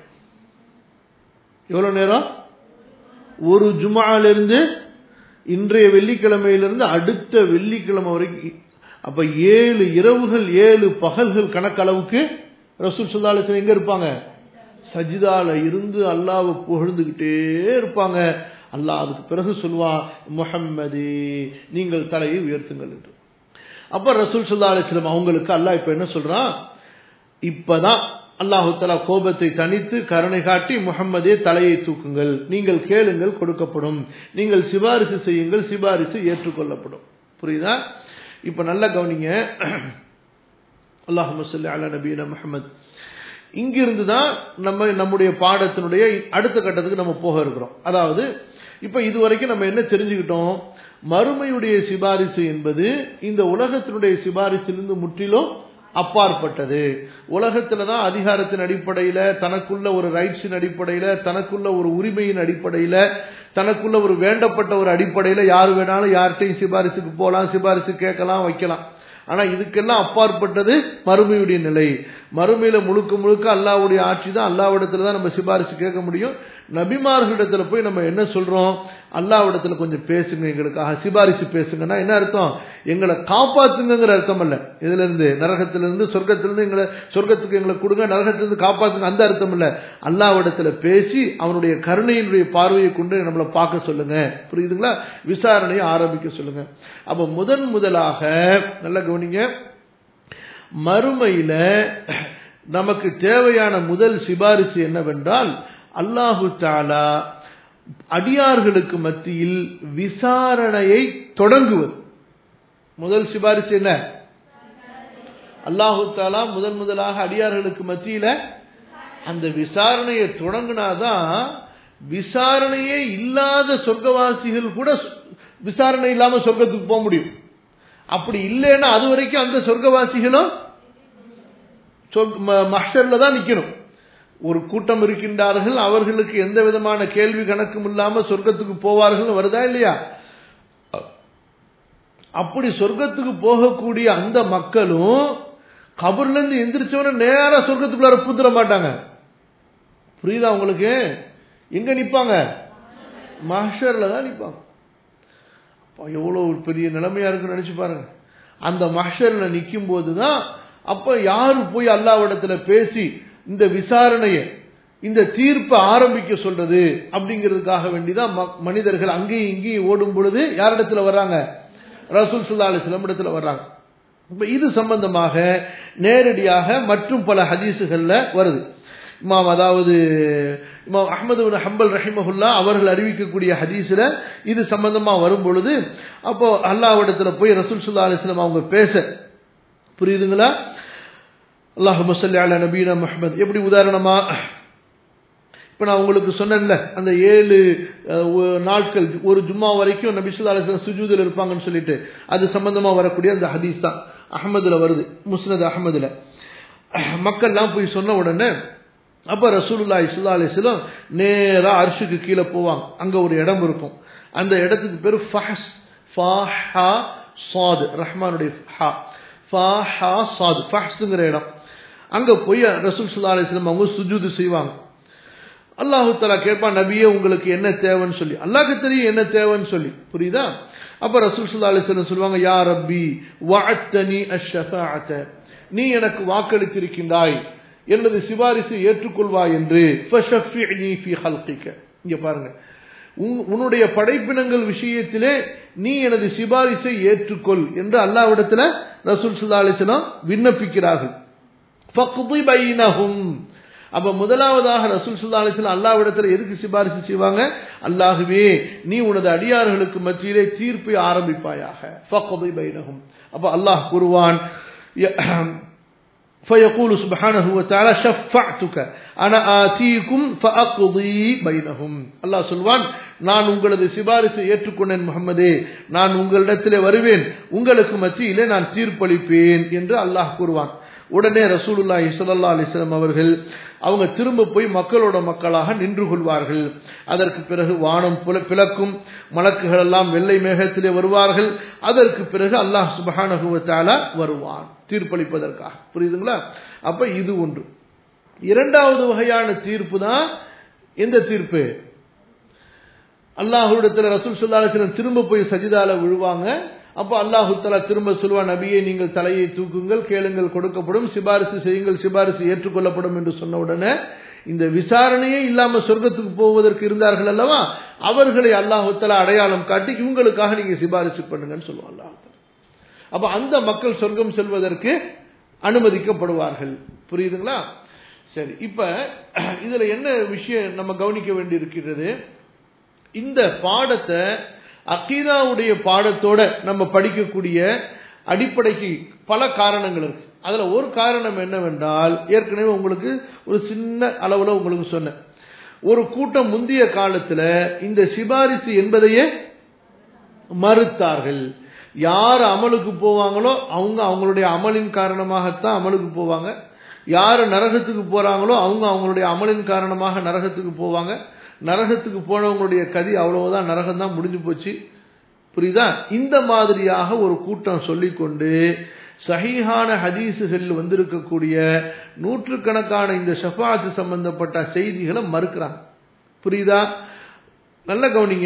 எவ்வளவு நேரம் ஒரு ஜும்மால இருந்து இன்றைய வெள்ளிக்கிழமையிலிருந்து அடுத்த வெள்ளிக்கிழமை வரைக்கும் அப்ப ஏழு இரவுகள் ஏழு பகல்கள் கணக்களவுக்கு ரசூல் சுல்லாலசன் எங்க இருப்பாங்க சஜிதால இருந்து அல்லாவை புகழ்ந்துகிட்டே இருப்பாங்க அல்லாஹ் அதுக்கு பிறகு சொல்லுவான் முஹம்மது நீங்கள் தலையை உயர்த்துங்கள் என்று அப்ப ரசூல் சுல்லா அலிஸ்லம் அவங்களுக்கு அல்லாஹ் இப்ப என்ன சொல்றான் இப்பதான் அல்லாஹு தலா கோபத்தை தனித்து கருணை காட்டி முகம்மதே தலையை தூக்குங்கள் நீங்கள் கேளுங்கள் கொடுக்கப்படும் நீங்கள் சிபாரிசு செய்யுங்கள் சிபாரிசு ஏற்றுக்கொள்ளப்படும் புரியுதா இப்ப நல்ல கவனிங்க அல்லாஹு சொல்லி அலா நபீன முகமது இங்கிருந்து தான் நம்ம நம்முடைய பாடத்தினுடைய அடுத்த கட்டத்துக்கு நம்ம போக இருக்கிறோம் அதாவது இப்ப இது வரைக்கும் நம்ம என்ன தெரிஞ்சுக்கிட்டோம் மறுமையுடைய சிபாரிசு என்பது இந்த உலகத்தினுடைய சிபாரிசிலிருந்து முற்றிலும் அப்பாற்பட்டது உலகத்துல தான் அதிகாரத்தின் அடிப்படையில தனக்குள்ள ஒரு ரைட்ஸின் அடிப்படையில தனக்குள்ள ஒரு உரிமையின் அடிப்படையில தனக்குள்ள ஒரு வேண்டப்பட்ட ஒரு அடிப்படையில யார் வேணாலும் யார்கிட்டையும் சிபாரிசுக்கு போகலாம் சிபாரிசு கேட்கலாம் வைக்கலாம் ஆனா இதுக்கெல்லாம் அப்பாற்பட்டது மறுமையுடைய நிலை மறுமையில முழுக்க முழுக்க அல்லாவுடைய ஆட்சி தான் அல்லாவிடத்துல தான் நம்ம சிபாரிசு கேட்க முடியும் நபிமார்களிடத்துல போய் நம்ம என்ன சொல்றோம் அல்லாவிடத்துல கொஞ்சம் பேசுங்க எங்களுக்காக சிபாரிசு பேசுங்கன்னா என்ன அர்த்தம் எங்களை காப்பாத்துங்கிற அர்த்தம் அல்ல இதுல இருந்து நரகத்திலிருந்து சொர்க்கத்திலிருந்து எங்களை சொர்க்கத்துக்கு எங்களை கொடுங்க நரகத்திலிருந்து காப்பாத்துங்க அந்த அர்த்தம் இல்ல அல்லாவிடத்துல பேசி அவனுடைய கருணையினுடைய பார்வையை கொண்டு நம்மளை பார்க்க சொல்லுங்க புரியுதுங்களா விசாரணையை ஆரம்பிக்க சொல்லுங்க அப்ப முதன் முதலாக நல்ல கவனிங்க மறுமையில நமக்கு தேவையான முதல் சிபாரிசு என்னவென்றால் அல்லாஹு தாலா அடியார்களுக்கு மத்தியில் விசாரணையை தொடங்குவது முதல் சிபாரிசு என்ன அல்லாஹு தாலா முதன் முதலாக அடியார்களுக்கு மத்தியில அந்த விசாரணையை தொடங்கினாதான் விசாரணையே இல்லாத சொர்க்கவாசிகள் கூட விசாரணை இல்லாம சொர்க்கத்துக்கு போக முடியும் அப்படி இல்லைன்னா அது வரைக்கும் அந்த சொர்க்கவாசிகளும் மஹர்ல தான் நிக்கணும் ஒரு கூட்டம் இருக்கின்றார்கள் அவர்களுக்கு எந்த விதமான கேள்வி கணக்கும் இல்லாம சொர்க்கத்துக்கு போவார்கள் வருதா இல்லையா அப்படி சொர்க்கத்துக்கு போகக்கூடிய அந்த மக்களும் கபர்ல இருந்து எந்திரிச்சவன நேரா சொர்க்கத்துக்குள்ளார பூத்துட மாட்டாங்க புரியுதா உங்களுக்கு எங்க நிப்பாங்க மஹர்ல தான் நிப்பாங்க எவ்வளவு ஒரு பெரிய நிலைமையா இருக்குன்னு நினைச்சு பாருங்க அந்த மஹர்ல நிற்கும் போதுதான் அப்ப யாரு போய் அல்லாவிடத்துல பேசி இந்த விசாரணையை இந்த தீர்ப்பை ஆரம்பிக்க சொல்றது அப்படிங்கிறதுக்காக வேண்டிதான் மனிதர்கள் அங்கேயும் இங்கேயும் ஓடும் பொழுது யாரிடத்துல வர்றாங்க ரசூல் சுல்லா அலிஸ்லாம் இடத்துல வர்றாங்க இப்ப இது சம்பந்தமாக நேரடியாக மற்றும் பல ஹதீசுகள்ல வருது இமாம் அதாவது இமாம் அஹமது ஹம்பல் ரஹிமஹுல்லா அவர்கள் அறிவிக்கக்கூடிய ஹதீஸ்ல இது சம்பந்தமா வரும் பொழுது அப்போ அல்லாவிடத்துல போய் ரசூல் சுல்லா அலிஸ்லாம் அவங்க பேச புரியுதுங்களா அல்லாஹு மசல்லி அலா நபீனா முஹமது எப்படி உதாரணமா இப்போ நான் உங்களுக்கு சொன்னேன்ல அந்த ஏழு நாட்கள் ஒரு ஜும்மா வரைக்கும் நபிசுல்லா அலிஸ்லாம் சுஜூதில் இருப்பாங்கன்னு சொல்லிட்டு அது சம்பந்தமா வரக்கூடிய அந்த ஹதீஸ் தான் அஹமதுல வருது முஸ்னத் அஹமதுல மக்கள்லாம் போய் சொன்ன உடனே அப்ப ரசூலுல்லா இஸ்லா அலிஸ்லாம் நேரா அரிசுக்கு கீழே போவாங்க அங்க ஒரு இடம் இருக்கும் அந்த இடத்துக்கு பேரு ஃபஹஸ் ஃபாஹா சாது ரஹ்மானுடைய ஹா ஃபாஹா சாது ஃபஹஸ்ங்கிற இடம் அங்க போய் ரசூல் சுல்லா அலிஸ்லாம் அவங்க சுஜூது செய்வாங்க அல்லாஹு தலா கேட்பான் நபியே உங்களுக்கு என்ன தேவைன்னு சொல்லி அல்லாஹ்க்கு தெரியும் என்ன தேவைன்னு சொல்லி புரியுதா அப்ப ரசூல் சுல்லா அலிஸ்லாம் சொல்லுவாங்க யா ரப்பி வஅத்தனி அஷ்ஷஃபாஅத நீ எனக்கு வாக்களித்திருக்கின்றாய் எனது சிபாரிசை ஏற்றுக்கொள்வாய் என்று ஃபஷஃபிஅனி ஃபீ ஹல்கிக இங்க பாருங்க உன்னுடைய படைப்பினங்கள் விஷயத்திலே நீ எனது சிபாரிசை ஏற்றுக்கொள் என்று அல்லாவிடத்துல ரசூல் சுல்லா அலிஸ்லாம் விண்ணப்பிக்கிறார்கள் ஃபக்தி பைனஹும் அப்ப முதலாவதாக ரசூல் சுல்லா அலிஸ்லாம் அல்லாவிடத்துல எதுக்கு சிபாரிசு செய்வாங்க அல்லாஹுவே நீ உனது அடியார்களுக்கு மத்தியிலே தீர்ப்பை ஆரம்பிப்பாயாக ஃபக்தி பைனஹும் அப்ப அல்லாஹ் கூறுவான் فيقول سبحانه وتعالى شفعتك انا آتيكم فاقضي بينهم அல்லாஹ் சொல்வான் நான் உங்களது சிபாரிசை ஏற்றுக்கொண்டேன் முகமதே நான் உங்களிடத்திலே வருவேன் உங்களுக்கு மத்தியிலே நான் தீர்ப்பளிப்பேன் என்று அல்லாஹ் கூறுவான் உடனே ரசூலுல்லாஹி ஸல்லல்லாஹு அலைஹி வஸல்லம் அவர்கள் அவங்க திரும்ப போய் மக்களோட மக்களாக நின்று கொள்வார்கள் அதற்கு பிறகு வானம் பிளக்கும் மலக்குகள் எல்லாம் வெள்ளை மேகத்திலே வருவார்கள் அதற்கு பிறகு அல்லாஹ் சுபஹானஹு வ தஆலா வருவான் தீர்ப்பளிப்பதற்காக புரியுதுங்களா அப்ப இது ஒன்று இரண்டாவது வகையான தீர்ப்பு தான் எந்த தீர்ப்பு அல்லாஹுடத்துல ரசூல் சுல்லாசிரம் திரும்ப போய் சஜிதால விழுவாங்க அப்போ அல்லாஹு தலா திரும்ப சொல்வான் நபியை நீங்கள் தலையை தூக்குங்கள் கேளுங்கள் கொடுக்கப்படும் சிபாரிசு செய்யுங்கள் சிபாரிசு ஏற்றுக்கொள்ளப்படும் என்று சொன்ன உடனே இந்த விசாரணையே இல்லாம சொர்க்கத்துக்கு போவதற்கு இருந்தார்கள் அல்லவா அவர்களை அல்லாஹு தலா அடையாளம் காட்டி இவங்களுக்காக நீங்க சிபாரிசு பண்ணுங்கன்னு சொல்லுவான் அல்லாஹு அப்ப அந்த மக்கள் சொர்க்கம் செல்வதற்கு அனுமதிக்கப்படுவார்கள் புரியுதுங்களா சரி இப்ப இதுல என்ன விஷயம் நம்ம கவனிக்க வேண்டி இருக்கிறது இந்த பாடத்தை அக்கீதாவுடைய பாடத்தோட நம்ம படிக்கக்கூடிய அடிப்படைக்கு பல காரணங்கள் இருக்கு அதுல ஒரு காரணம் என்னவென்றால் ஏற்கனவே உங்களுக்கு ஒரு சின்ன அளவுல உங்களுக்கு சொன்னேன் ஒரு கூட்டம் முந்தைய காலத்துல இந்த சிபாரிசு என்பதையே மறுத்தார்கள் யார் அமலுக்கு போவாங்களோ அவங்க அவங்களுடைய அமலின் காரணமாகத்தான் அமலுக்கு போவாங்க யார் நரகத்துக்கு போறாங்களோ அவங்க அவங்களுடைய அமலின் காரணமாக நரகத்துக்கு போவாங்க நரகத்துக்கு போனவங்களுடைய கதி அவ்வளவுதான் நரகம் தான் முடிஞ்சு போச்சு புரியுதா இந்த மாதிரியாக ஒரு கூட்டம் சொல்லிக்கொண்டு சஹீஹான ஹதீசுகள் வந்திருக்கக்கூடிய நூற்றுக்கணக்கான இந்த ஷஃபாத்து சம்பந்தப்பட்ட செய்திகளை மறுக்கிறாங்க புரியுதா நல்ல கவனிங்க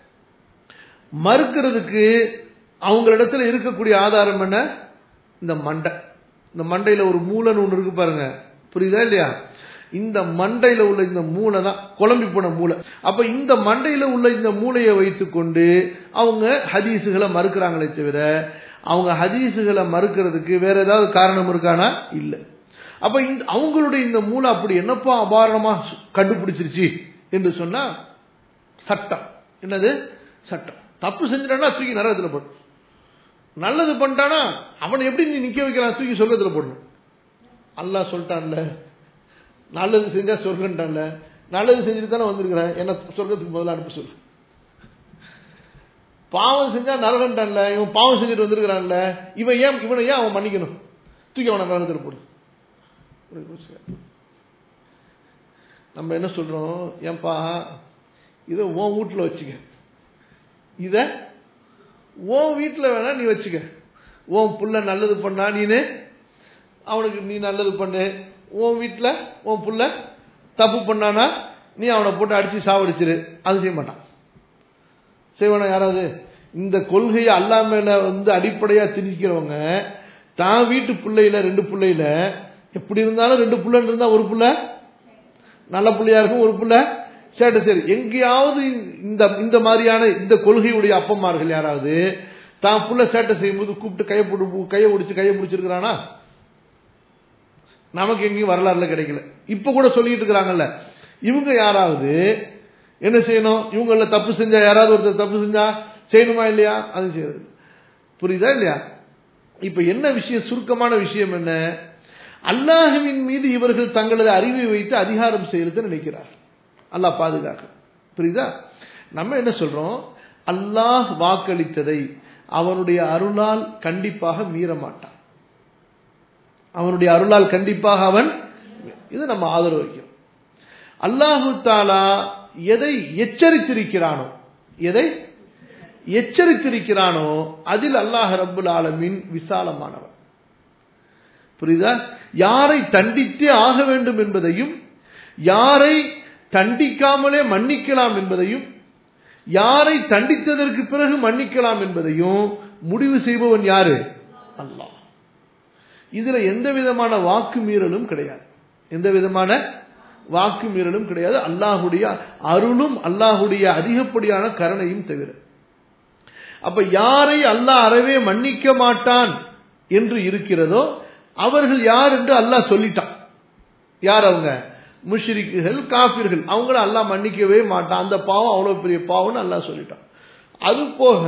மறுக்கிறதுக்கு அவங்களிடத்துல இருக்கக்கூடிய ஆதாரம் என்ன இந்த மண்டை இந்த மண்டையில ஒரு மூளைன்னு ஒன்று இருக்கு பாருங்க புரியுதா இல்லையா இந்த மண்டையில உள்ள இந்த மூளை தான் குழம்பி போன மூளை அப்ப இந்த மண்டையில உள்ள இந்த மூளையை வைத்துக்கொண்டு அவங்க ஹதீஸுகளை மறுக்கிறாங்களே தவிர அவங்க ஹதீஸுகளை மறுக்கிறதுக்கு வேற ஏதாவது காரணம் இருக்கானா இல்லை அப்ப இந்த அவங்களுடைய இந்த மூளை அப்படி என்னப்பா அபாரணமா கண்டுபிடிச்சிருச்சு என்று சொன்னா சட்டம் என்னது சட்டம் தப்பு செஞ்சிட்டானா தூக்கி நரகத்தில் போடும் நல்லது பண்ணிட்டானா அவனை எப்படி நீ நிக்க வைக்கலாம் தூக்கி சொர்க்கத்தில் போடணும் அல்லாஹ் சொல்லிட்டான்ல நல்லது செஞ்சா சொர்க்கன்ட்டான்ல நல்லது செஞ்சுட்டு தானே வந்திருக்கிறேன் என்ன சொர்க்கத்துக்கு முதல்ல அனுப்ப சொல்லு பாவம் செஞ்சா நரகன்ட்டான்ல இவன் பாவம் செஞ்சுட்டு வந்திருக்கிறான்ல இவன் ஏன் இவனை ஏன் அவன் மன்னிக்கணும் தூக்கி அவனை நரகத்தில் போடு நம்ம என்ன சொல்றோம் ஏன்பா இதை உன் வீட்டில் வச்சுக்க இத உன் வீட்டில் வேணா நீ வச்சுக்க உன் புள்ள நல்லது பண்ணா நீனு அவனுக்கு நீ நல்லது பண்ணு உன் வீட்டில் உன் புள்ள தப்பு பண்ணானா நீ அவனை போட்டு அடிச்சு சாவடிச்சிரு அது செய்ய மாட்டான் செய்வானா யாராவது இந்த கொள்கையை அல்லா மேல வந்து அடிப்படையா திணிக்கிறவங்க தான் வீட்டு பிள்ளையில ரெண்டு பிள்ளையில எப்படி இருந்தாலும் ரெண்டு புள்ளன்னு இருந்தா ஒரு புள்ள நல்ல புள்ளையா இருக்கும் ஒரு புள்ள சேட்டை சரி எங்கேயாவது இந்த இந்த மாதிரியான இந்த கொள்கையுடைய அப்பமார்கள் யாராவது தான் புள்ள சேட்டை செய்யும்போது கூப்பிட்டு கையை போட்டு கையை பிடிச்சி கையை பிடிச்சிருக்கிறானா நமக்கு எங்கேயும் வரலாறுல கிடைக்கல இப்ப கூட சொல்லிட்டு இருக்கிறாங்கல்ல இவங்க யாராவது என்ன செய்யணும் இவங்கள தப்பு செஞ்சா யாராவது ஒருத்தர் தப்பு செஞ்சா செய்யணுமா இல்லையா அது செய்யறது புரியுதா இல்லையா இப்ப என்ன விஷயம் சுருக்கமான விஷயம் என்ன அல்லாஹுவின் மீது இவர்கள் தங்களது அறிவை வைத்து அதிகாரம் செய்யறது நினைக்கிறார் அல்லாஹ் பாதுகாக்க புரியுதா நம்ம என்ன சொல்றோம் அல்லாஹ் வாக்களித்ததை அவனுடைய அருளால் கண்டிப்பாக மீற மாட்டான் அவனுடைய அருளால் கண்டிப்பாக அவன் இது நம்ம ஆதரவு வைக்கிறோம் அல்லாஹு தாலா எதை எச்சரித்திருக்கிறானோ எதை எச்சரித்திருக்கிறானோ அதில் அல்லாஹ் ரபுல் ஆலமின் விசாலமானவன் புரியுதா யாரை தண்டித்தே ஆக வேண்டும் என்பதையும் யாரை தண்டிக்காமலே மன்னிக்கலாம் என்பதையும் யாரை தண்டித்ததற்கு பிறகு மன்னிக்கலாம் என்பதையும் முடிவு செய்பவன் யாரு அல்லாஹ் இதுல எந்த விதமான வாக்கு மீறலும் கிடையாது எந்த விதமான வாக்கு மீறலும் கிடையாது அல்லாஹுடைய அருளும் அல்லாஹுடைய அதிகப்படியான கருணையும் தவிர அப்ப யாரை அல்லாஹ் அறவே மன்னிக்க மாட்டான் என்று இருக்கிறதோ அவர்கள் யார் என்று அல்லாஹ் சொல்லிட்டான் யார் அவங்க முஷ்ரிக்குகள் காபிர்கள் அவங்கள அல்லாஹ் மன்னிக்கவே மாட்டான் அந்த பாவம் அவ்வளவு பெரிய பாவம்னு அல்லாஹ் சொல்லிட்டான் அது போக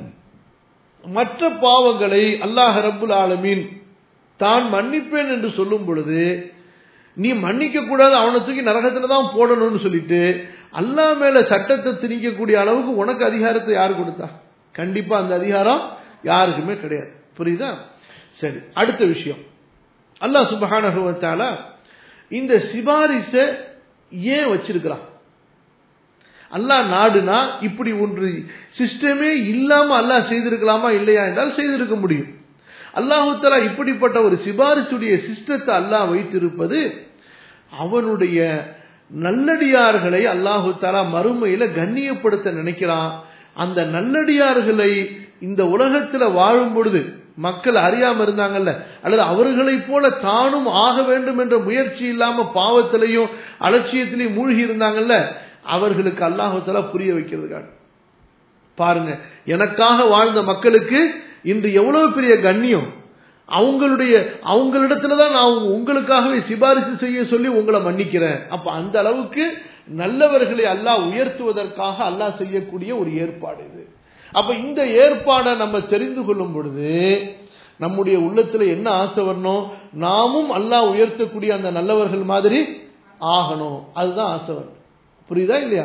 மற்ற பாவங்களை அல்லாஹ் ரப்புல் ஆலமீன் தான் மன்னிப்பேன் என்று சொல்லும் பொழுது நீ மன்னிக்க கூடாது அவனை தூக்கி நரகத்துல தான் போடணும்னு சொல்லிட்டு அல்லா மேல சட்டத்தை திணிக்கக்கூடிய அளவுக்கு உனக்கு அதிகாரத்தை யார் கொடுத்தா கண்டிப்பா அந்த அதிகாரம் யாருக்குமே கிடையாது புரியுதா சரி அடுத்த விஷயம் அல்லாஹ் சுபஹானகுவத்தால இந்த சிபாரிச ஏன் வச்சிருக்கிறான் அல்லாஹ் நாடுனா இப்படி ஒன்று சிஸ்டமே இல்லாம அல்லாஹ் செய்திருக்கலாமா இல்லையா என்றால் செய்திருக்க முடியும் அல்லாஹு தலா இப்படிப்பட்ட ஒரு சிபாரிசுடைய சிஸ்டத்தை அல்லாஹ் வைத்திருப்பது அவனுடைய நல்லடியார்களை அல்லாஹு தலா மறுமையில கண்ணியப்படுத்த நினைக்கிறான் அந்த நல்லடியார்களை இந்த உலகத்துல வாழும் பொழுது மக்கள் அறியாம இருந்தாங்கல்ல அல்லது அவர்களைப் போல தானும் ஆக வேண்டும் என்ற முயற்சி இல்லாம பாவத்திலையும் அலட்சியத்திலையும் மூழ்கி இருந்தாங்கல்ல அவர்களுக்கு அல்லாஹால புரிய வைக்கிறதுக்காக பாருங்க எனக்காக வாழ்ந்த மக்களுக்கு இன்று எவ்வளவு பெரிய கண்ணியம் அவங்களுடைய அவங்களிடத்துல தான் நான் உங்களுக்காகவே சிபாரிசு செய்ய சொல்லி உங்களை மன்னிக்கிறேன் அப்ப அந்த அளவுக்கு நல்லவர்களை அல்லாஹ் உயர்த்துவதற்காக அல்லாஹ் செய்யக்கூடிய ஒரு ஏற்பாடு இது அப்ப இந்த ஏற்பாடை நம்ம தெரிந்து கொள்ளும் பொழுது நம்முடைய உள்ளத்துல என்ன ஆசை வரணும் நாமும் அல்லாஹ் உயர்த்தக்கூடிய அந்த நல்லவர்கள் மாதிரி ஆகணும் அதுதான் ஆசை வரணும் புரியுதா இல்லையா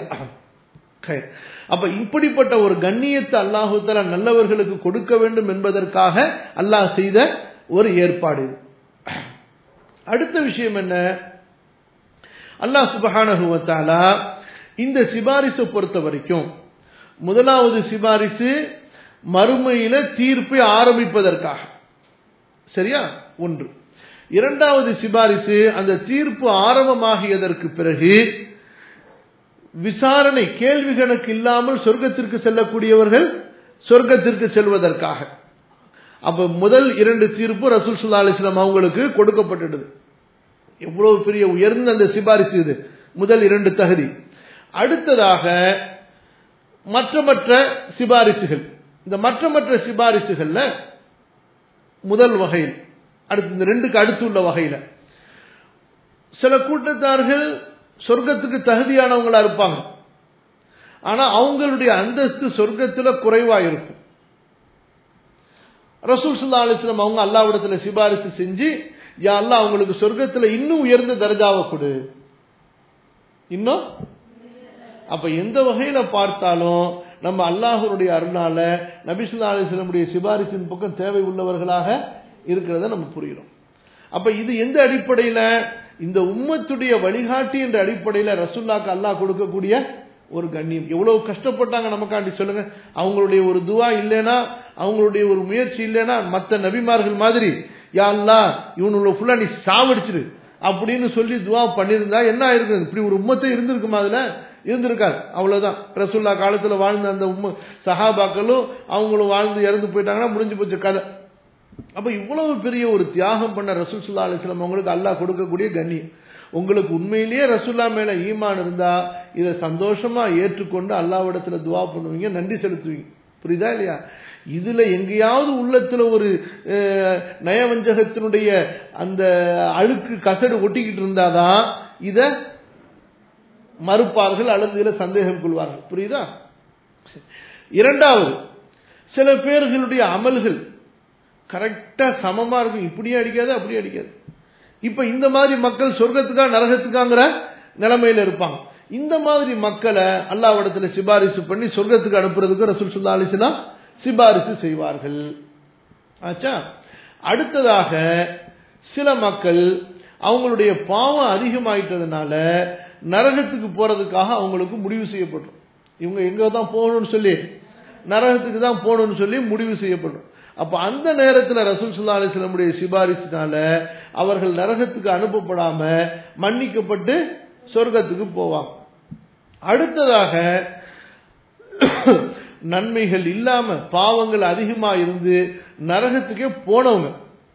அப்ப இப்படிப்பட்ட ஒரு கண்ணியத்தை அல்லாஹு தலா நல்லவர்களுக்கு கொடுக்க வேண்டும் என்பதற்காக அல்லாஹ் செய்த ஒரு ஏற்பாடு அடுத்த விஷயம் என்ன அல்லாஹ் சுபஹானகுவத்தாலா இந்த சிபாரிசை பொறுத்த வரைக்கும் முதலாவது சிபாரிசு மறுமையில தீர்ப்பை ஆரம்பிப்பதற்காக சரியா ஒன்று இரண்டாவது சிபாரிசு அந்த தீர்ப்பு ஆரம்பமாகியதற்கு பிறகு விசாரணை கேள்வி கணக்கு இல்லாமல் சொர்க்கத்திற்கு செல்லக்கூடியவர்கள் சொர்க்கத்திற்கு செல்வதற்காக அப்ப முதல் இரண்டு தீர்ப்பு ரசூல் சுல்லா அலிஸ்லாம் அவங்களுக்கு கொடுக்கப்பட்டுள்ளது எவ்வளவு பெரிய உயர்ந்த அந்த சிபாரிசு இது முதல் இரண்டு தகுதி அடுத்ததாக மற்ற மற்ற சிபாரிசுகள் இந்த மற்ற மற்ற சிபாரிசுகள்ல முதல் வகையில் அடுத்து இந்த ரெண்டுக்கு அடுத்து உள்ள வகையில சில கூட்டத்தார்கள் சொர்க்கத்துக்கு தகுதியானவங்களா இருப்பாங்க ஆனா அவங்களுடைய அந்தஸ்து சொர்க்கத்துல குறைவா இருக்கும் ரசூல் சுல்லா அலிஸ்லாம் அவங்க அல்லாவிடத்துல சிபாரிசு செஞ்சு யா அல்லா அவங்களுக்கு சொர்க்கத்துல இன்னும் உயர்ந்த தர்ஜாவை கொடு இன்னும் அப்ப எந்த வகையில பார்த்தாலும் நம்ம அல்லாஹருடைய அருளால நபிசுல்லா அலிஸ்லமுடைய சிபாரிசின் பக்கம் தேவை உள்ளவர்களாக இருக்கிறத நம்ம புரிகிறோம் அப்ப இது எந்த அடிப்படையில இந்த உம்மத்துடைய வழிகாட்டி என்ற அடிப்படையில ரசுல்லாக்கு அல்லாஹ் கொடுக்கக்கூடிய ஒரு கண்ணியம் எவ்வளவு கஷ்டப்பட்டாங்க நமக்காண்டி சொல்லுங்க அவங்களுடைய ஒரு துவா இல்லைன்னா அவங்களுடைய ஒரு முயற்சி இல்லைன்னா மற்ற நபிமார்கள் மாதிரி யா அல்லா இவனுள்ள ஃபுல்லா நீ சாவடிச்சிரு அப்படின்னு சொல்லி துவா பண்ணியிருந்தா என்ன ஆயிருக்கு இப்படி ஒரு உம்மத்தை இருந்திருக்குமா அதுல இருந்திருக்காது அவ்வளவுதான் ரசுல்லா காலத்துல வாழ்ந்த அந்த உம்ம சஹாபாக்களும் அவங்களும் வாழ்ந்து இறந்து போயிட்டாங்கன்னா முடிஞ்சு போச்சு கதை அப்ப இவ்வளவு பெரிய ஒரு தியாகம் பண்ண ரசூல் சுல்லா அலிஸ்லாம் அவங்களுக்கு அல்லாஹ் கொடுக்கக்கூடிய கண்ணியம் உங்களுக்கு உண்மையிலேயே ரசூல்லா மேல ஈமான் இருந்தா இதை சந்தோஷமா ஏற்றுக்கொண்டு அல்லாவிடத்துல துவா பண்ணுவீங்க நன்றி செலுத்துவீங்க புரியுதா இல்லையா இதுல எங்கேயாவது உள்ளத்துல ஒரு நயவஞ்சகத்தினுடைய அந்த அழுக்கு கசடு ஒட்டிக்கிட்டு இருந்தாதான் இத மறுப்பார்கள் அல்லது இதுல சந்தேகம் கொள்வார்கள் புரியுதா இரண்டாவது சில பேர்களுடைய அமல்கள் கரெக்டா சமமா இருக்கும் இப்படியே அடிக்காது அப்படியே அடிக்காது இப்ப இந்த மாதிரி மக்கள் சொர்க்கத்துக்கா நரகத்துக்காங்கிற நிலைமையில இருப்பாங்க இந்த மாதிரி மக்களை அல்லாவிடத்துல சிபாரிசு பண்ணி சொர்க்கத்துக்கு அனுப்புறதுக்கு ரசூல் சுல்லா அலிஸ்லாம் சிபாரிசு செய்வார்கள் ஆச்சா அடுத்ததாக சில மக்கள் அவங்களுடைய பாவம் அதிகமாயிட்டதுனால நரகத்துக்கு போறதுக்காக அவங்களுக்கு முடிவு செய்யப்படும் இவங்க எங்க தான் போகணும்னு சொல்லி நரகத்துக்கு தான் போகணும்னு சொல்லி முடிவு செய்யப்படும் அப்ப அந்த நேரத்தில் ரசூல் சுல்லா அலிஸ்லமுடைய சிபாரிசினால அவர்கள் நரகத்துக்கு அனுப்பப்படாம மன்னிக்கப்பட்டு சொர்க்கத்துக்கு போவாங்க அடுத்ததாக நன்மைகள் இல்லாம பாவங்கள் அதிகமா இருந்து நரகத்துக்கே போனவங்க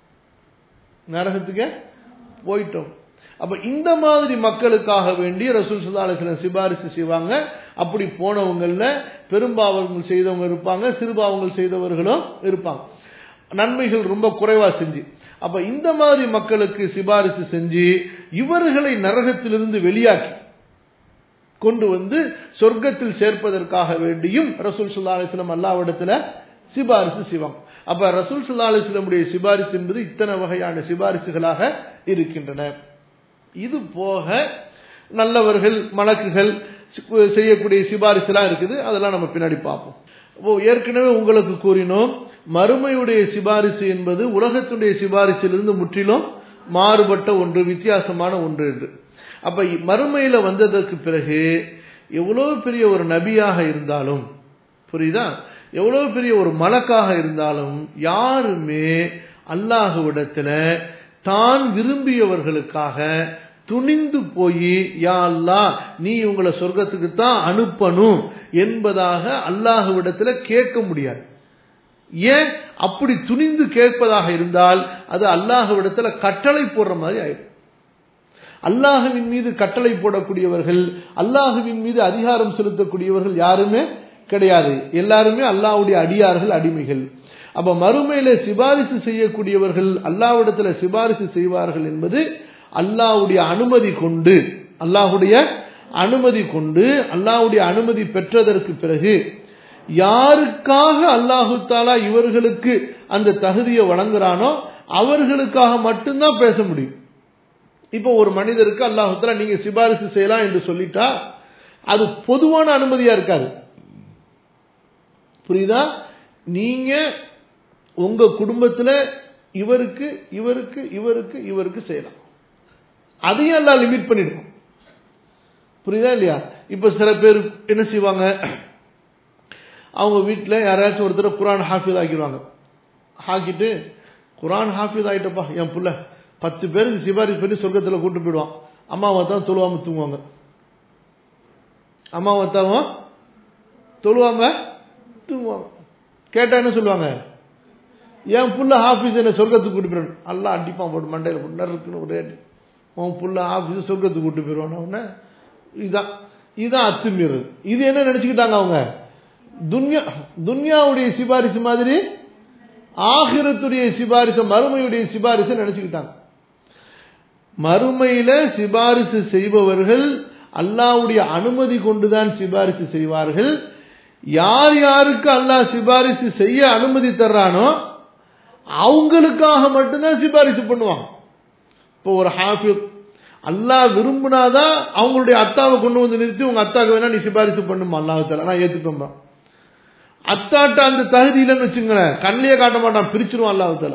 நரகத்துக்கே போயிட்டோம் அப்ப இந்த மாதிரி மக்களுக்காக வேண்டி ரசூல் சுல்லா அலிஸ்லாம் சிபாரிசு செய்வாங்க அப்படி போனவங்கள்ல பெரும்பாவங்கள் செய்தவங்க இருப்பாங்க சிறுபாவங்கள் செய்தவர்களும் இருப்பாங்க நன்மைகள் ரொம்ப குறைவா செஞ்சு அப்ப இந்த மாதிரி மக்களுக்கு சிபாரிசு செஞ்சு இவர்களை நரகத்திலிருந்து வெளியாக்கி கொண்டு வந்து சொர்க்கத்தில் சேர்ப்பதற்காக வேண்டியும் ரசூல் சுல்லா அலிஸ்லாம் அல்லாவிடத்துல சிபாரிசு செய்வாங்க அப்ப ரசூல் சுல்லா அலிஸ்லமுடைய சிபாரிசு என்பது இத்தனை வகையான சிபாரிசுகளாக இருக்கின்றன இது போக நல்லவர்கள் மலக்குகள் செய்யக்கூடிய சிபாரிசுலாம் இருக்குது அதெல்லாம் நம்ம பின்னாடி பார்ப்போம் இப்போ ஏற்கனவே உங்களுக்கு கூறினோம் மறுமையுடைய சிபாரிசு என்பது உலகத்துடைய சிபாரிசிலிருந்து முற்றிலும் மாறுபட்ட ஒன்று வித்தியாசமான ஒன்று என்று அப்ப மறுமையில வந்ததற்கு பிறகு எவ்வளவு பெரிய ஒரு நபியாக இருந்தாலும் புரியுதா எவ்வளவு பெரிய ஒரு மலக்காக இருந்தாலும் யாருமே அல்லாஹுவிடத்துல தான் விரும்பியவர்களுக்காக துணிந்து போய் யா அல்லா நீ இவங்களை சொர்க்கத்துக்கு தான் அனுப்பணும் என்பதாக அல்லாஹுவிடத்துல கேட்க முடியாது ஏன் அப்படி துணிந்து கேட்பதாக இருந்தால் அது அல்லாஹுவிடத்துல கட்டளை போடுற மாதிரி ஆயிடும் அல்லாஹுவின் மீது கட்டளை போடக்கூடியவர்கள் அல்லாஹுவின் மீது அதிகாரம் செலுத்தக்கூடியவர்கள் யாருமே கிடையாது எல்லாருமே அல்லாஹுடைய அடியார்கள் அடிமைகள் அப்ப மறுமையில சிபாரிசு செய்யக்கூடியவர்கள் அல்லாஹ்விடத்துல சிபாரிசு செய்வார்கள் என்பது அல்லாஹ்வுடைய அனுமதி கொண்டு அல்லாஹ்வுடைய அனுமதி கொண்டு அல்லாஹ்வுடைய அனுமதி பெற்றதற்கு பிறகு யாருக்காக அல்லாஹு தாலா இவர்களுக்கு அந்த தகுதியை வழங்குறானோ அவர்களுக்காக மட்டும்தான் பேச முடியும் இப்போ ஒரு மனிதருக்கு அல்லாஹு தாலா நீங்க சிபாரிசு செய்யலாம் என்று சொல்லிட்டா அது பொதுவான அனுமதியா இருக்காது புரியுதா நீங்க உங்க குடும்பத்துல இவருக்கு இவருக்கு இவருக்கு இவருக்கு செய்யலாம் அதையும் எல்லாம் லிமிட் பண்ணிடுவோம் புரியுதா இல்லையா இப்ப சில பேர் என்ன செய்வாங்க அவங்க வீட்டில் யாராச்சும் ஒருத்தர் குரான் ஹாஃபிஸ் ஆக்கிடுவாங்க ஆக்கிட்டு குரான் ஹாஃபிஸ் ஆகிட்டப்பா என் புள்ள பத்து பேருக்கு சிபாரிசு பண்ணி சொர்க்கத்தில் கூட்டு போயிடுவான் அம்மாவை தான் தொழுவாம தூங்குவாங்க அம்மாவை தான் தொழுவாம தூங்குவாங்க கேட்டா என்ன சொல்லுவாங்க என் புள்ள ஆஃபீஸ் என்ன சொர்க்கத்துக்கு கூட்டு போயிடும் எல்லாம் அடிப்பான் போட்டு மண்டையில் போட்டு இருக்குன்னு ஒரே அடி உன் புள்ள ஆஃபீஸ் சொர்க்கத்துக்கு கூட்டு போயிடுவான் அவன இதுதான் இதுதான் அத்துமீறல் இது என்ன நினைச்சுக்கிட்டாங்க அவங்க துன்யா துன்யாவுடைய சிபாரிசு மாதிரி ஆகிரத்துடைய சிபாரிசு மறுமையுடைய சிபாரிசு நினைச்சுக்கிட்டாங்க மறுமையில சிபாரிசு செய்பவர்கள் அல்லாவுடைய அனுமதி கொண்டுதான் சிபாரிசு செய்வார்கள் யார் யாருக்கு அல்லாஹ் சிபாரிசு செய்ய அனுமதி தர்றானோ அவங்களுக்காக மட்டும்தான் சிபாரிசு பண்ணுவாங்க இப்போ ஒரு ஹாஃபித் அல்லாஹ் விரும்பினாதான் அவங்களுடைய அத்தாவை கொண்டு வந்து நிறுத்தி உங்க அத்தாவுக்கு வேணா நீ சிபாரிசு பண்ணுமா அல்லாஹால நான் ஏத்துப்பேன் அத்தாட்ட அந்த தகுதி இல்லைன்னு வச்சுங்களேன் கண்ணிலேயே காட்ட மாட்டான் பிரிச்சிருவான் அல்லாஹால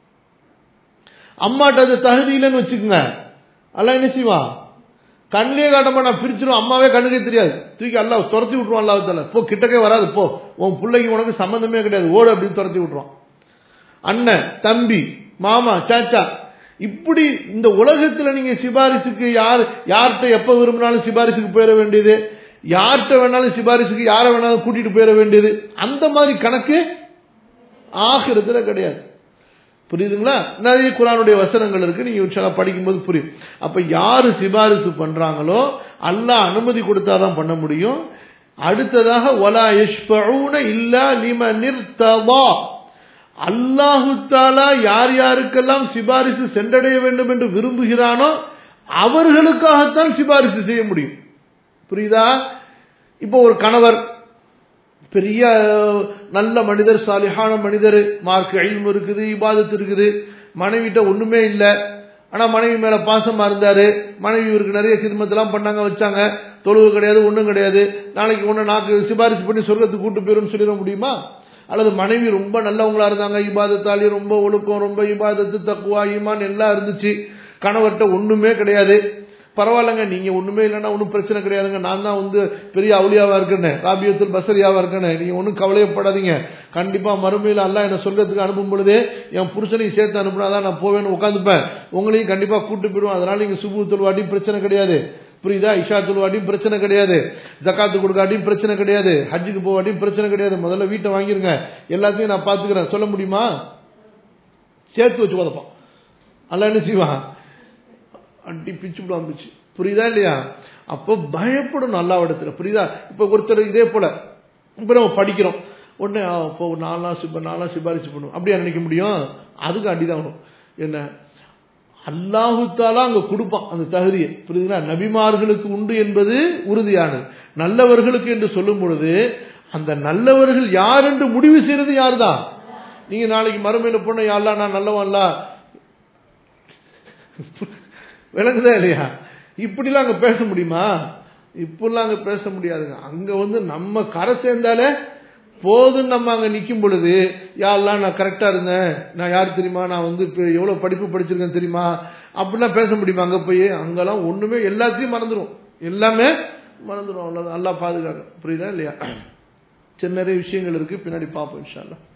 அம்மாட்ட அந்த தகுதி இல்லைன்னு வச்சுக்கோங்க அல்ல என்ன செய்வான் கண்ணிலேயே காட்ட மாட்டான் பிரிச்சிரும் அம்மாவே கண்ணுக்கே தெரியாது தூக்கி அல்லா துரத்தி விட்டுருவான் அல்லாஹால போ கிட்டக்கே வராது போ உன் பிள்ளைக்கு உனக்கு சம்மந்தமே கிடையாது ஓடு அப்படின்னு துரத்தி விட்டுருவான் அண்ணன் தம்பி மாமா சாச்சா இப்படி இந்த உலகத்துல நீங்க சிபாரிசுக்கு யார் யார்கிட்ட எப்ப விரும்பினாலும் சிபாரிசுக்கு போயிட வேண்டியது யார்கிட்ட வேணாலும் சிபாரிசுக்கு யாரை வேணாலும் கூட்டிட்டு போயிட வேண்டியது அந்த மாதிரி கணக்கு ஆகிறதுல கிடையாது புரியுதுங்களா நிறைய குரானுடைய வசனங்கள் இருக்கு நீங்க இன்ஷா அல்லாஹ் படிக்கும்போது புரியும் அப்ப யாரு சிபாரிசு பண்றாங்களோ அல்லாஹ் அனுமதி கொடுத்தாதான் பண்ண முடியும் அடுத்ததாக வலா யஷ்பஊன இல்லா லிமனிர் தவா அல்லாஹு தாலா யார் யாருக்கெல்லாம் சிபாரிசு சென்றடைய வேண்டும் என்று விரும்புகிறானோ அவர்களுக்காகத்தான் சிபாரிசு செய்ய முடியும் புரியுதா இப்போ ஒரு கணவர் பெரிய அஹ், நல்ல மனிதர் சாலிஹான மனிதர் மார்க் இல்மு இருக்குது இபாதத்து இருக்குது மனைவிட்ட ஒண்ணுமே இல்லை ஆனா மனைவி மேல பாசமா இருந்தாரு மனைவி இவருக்கு நிறைய கிதமத்தெல்லாம் பண்ணாங்க வச்சாங்க தொழுவு கிடையாது ஒண்ணும் கிடையாது நாளைக்கு ஒண்ணு நாக்கு சிபாரிசு பண்ணி சொர்க்கத்துக்கு கூட்டு போயிரும் சொல்லிட முடியுமா அல்லது மனைவி ரொம்ப நல்லவங்களா இருந்தாங்க இபாதத்தாலி ரொம்ப ஒழுக்கம் ரொம்ப இபாதத்து தக்குவா ஈமான் எல்லாம் இருந்துச்சு கணவர்கிட்ட ஒண்ணுமே கிடையாது பரவாயில்லைங்க நீங்க ஒண்ணுமே இல்லைன்னா ஒன்றும் பிரச்சனை கிடையாதுங்க நான் தான் வந்து பெரிய அவுளியாவா இருக்கேன்னு ராபியத்தில் பசரியாவா இருக்கேன்னு நீங்க ஒன்றும் கவலையப்படாதீங்க கண்டிப்பா மறுமையில் அல்லாஹ் என்ன சொல்றதுக்கு அனுப்பும் பொழுது என் புருஷனையும் சேர்த்து அனுப்புனாதான் நான் போவேன்னு உட்காந்துப்பேன் உங்களையும் கண்டிப்பா கூட்டு போயிடுவோம் அதனால நீங்க சுபு தொழுவாட்டியும் பிரச்சனை கிடையாது புரியுதா இஷா தொழுவாட்டியும் பிரச்சனை கிடையாது ஜக்காத்து கொடுக்காட்டியும் பிரச்சனை கிடையாது ஹஜ்ஜுக்கு போவாட்டியும் பிரச்சனை கிடையாது முதல்ல வீட்டை வாங்கிருங்க எல்லாத்தையும் நான் பாத்துக்கிறேன் சொல்ல முடியுமா சேர்த்து வச்சு உதப்பான் அல்ல என்ன செய்வான் அடி பிச்சு வந்துச்சு புரியுதா இல்லையா அப்போ பயப்படணும் அல்லாவிடத்துல புரியுதா இப்போ ஒருத்தர் இதே போல இப்போ நம்ம படிக்கிறோம் உடனே ஆ, இப்போ ஒரு நாலாம் சிப நாலாம் சிபாரிசு பண்ணுவோம் அப்படியா நினைக்க முடியும் அதுக்கு அடிதான் வரும் என்ன அல்லாஹு தாலா அங்க கொடுப்பான் அந்த தகுதியை புரியுதுங்களா நபிமார்களுக்கு உண்டு என்பது உறுதியானது நல்லவர்களுக்கு என்று சொல்லும் பொழுது அந்த நல்லவர்கள் யார் என்று முடிவு செய்யறது யாருதான் நீங்க நாளைக்கு மறுமையில போன யாரெல்லாம் நான் நல்லவன்ல விளங்குதா இல்லையா இப்படிலாம் அங்க பேச முடியுமா இப்படிலாம் அங்க பேச முடியாதுங்க அங்க வந்து நம்ம கரை சேர்ந்தாலே போதும் நம்ம அங்க நிக்கும் பொழுது யாரெல்லாம் நான் கரெக்டா இருந்தேன் நான் யார் தெரியுமா நான் வந்து இப்ப எவ்வளவு படிப்பு படிச்சிருக்கேன் தெரியுமா அப்படிலாம் பேச முடியுமா அங்க போய் அங்கெல்லாம் ஒண்ணுமே எல்லாத்தையும் மறந்துடும் எல்லாமே மறந்துடும் அவ்வளவுதான் நல்லா பாதுகாக்க புரியுதா இல்லையா சின்ன நிறைய விஷயங்கள் இருக்கு பின்னாடி பார்ப்போம் இன்ஷா அல்லாஹ்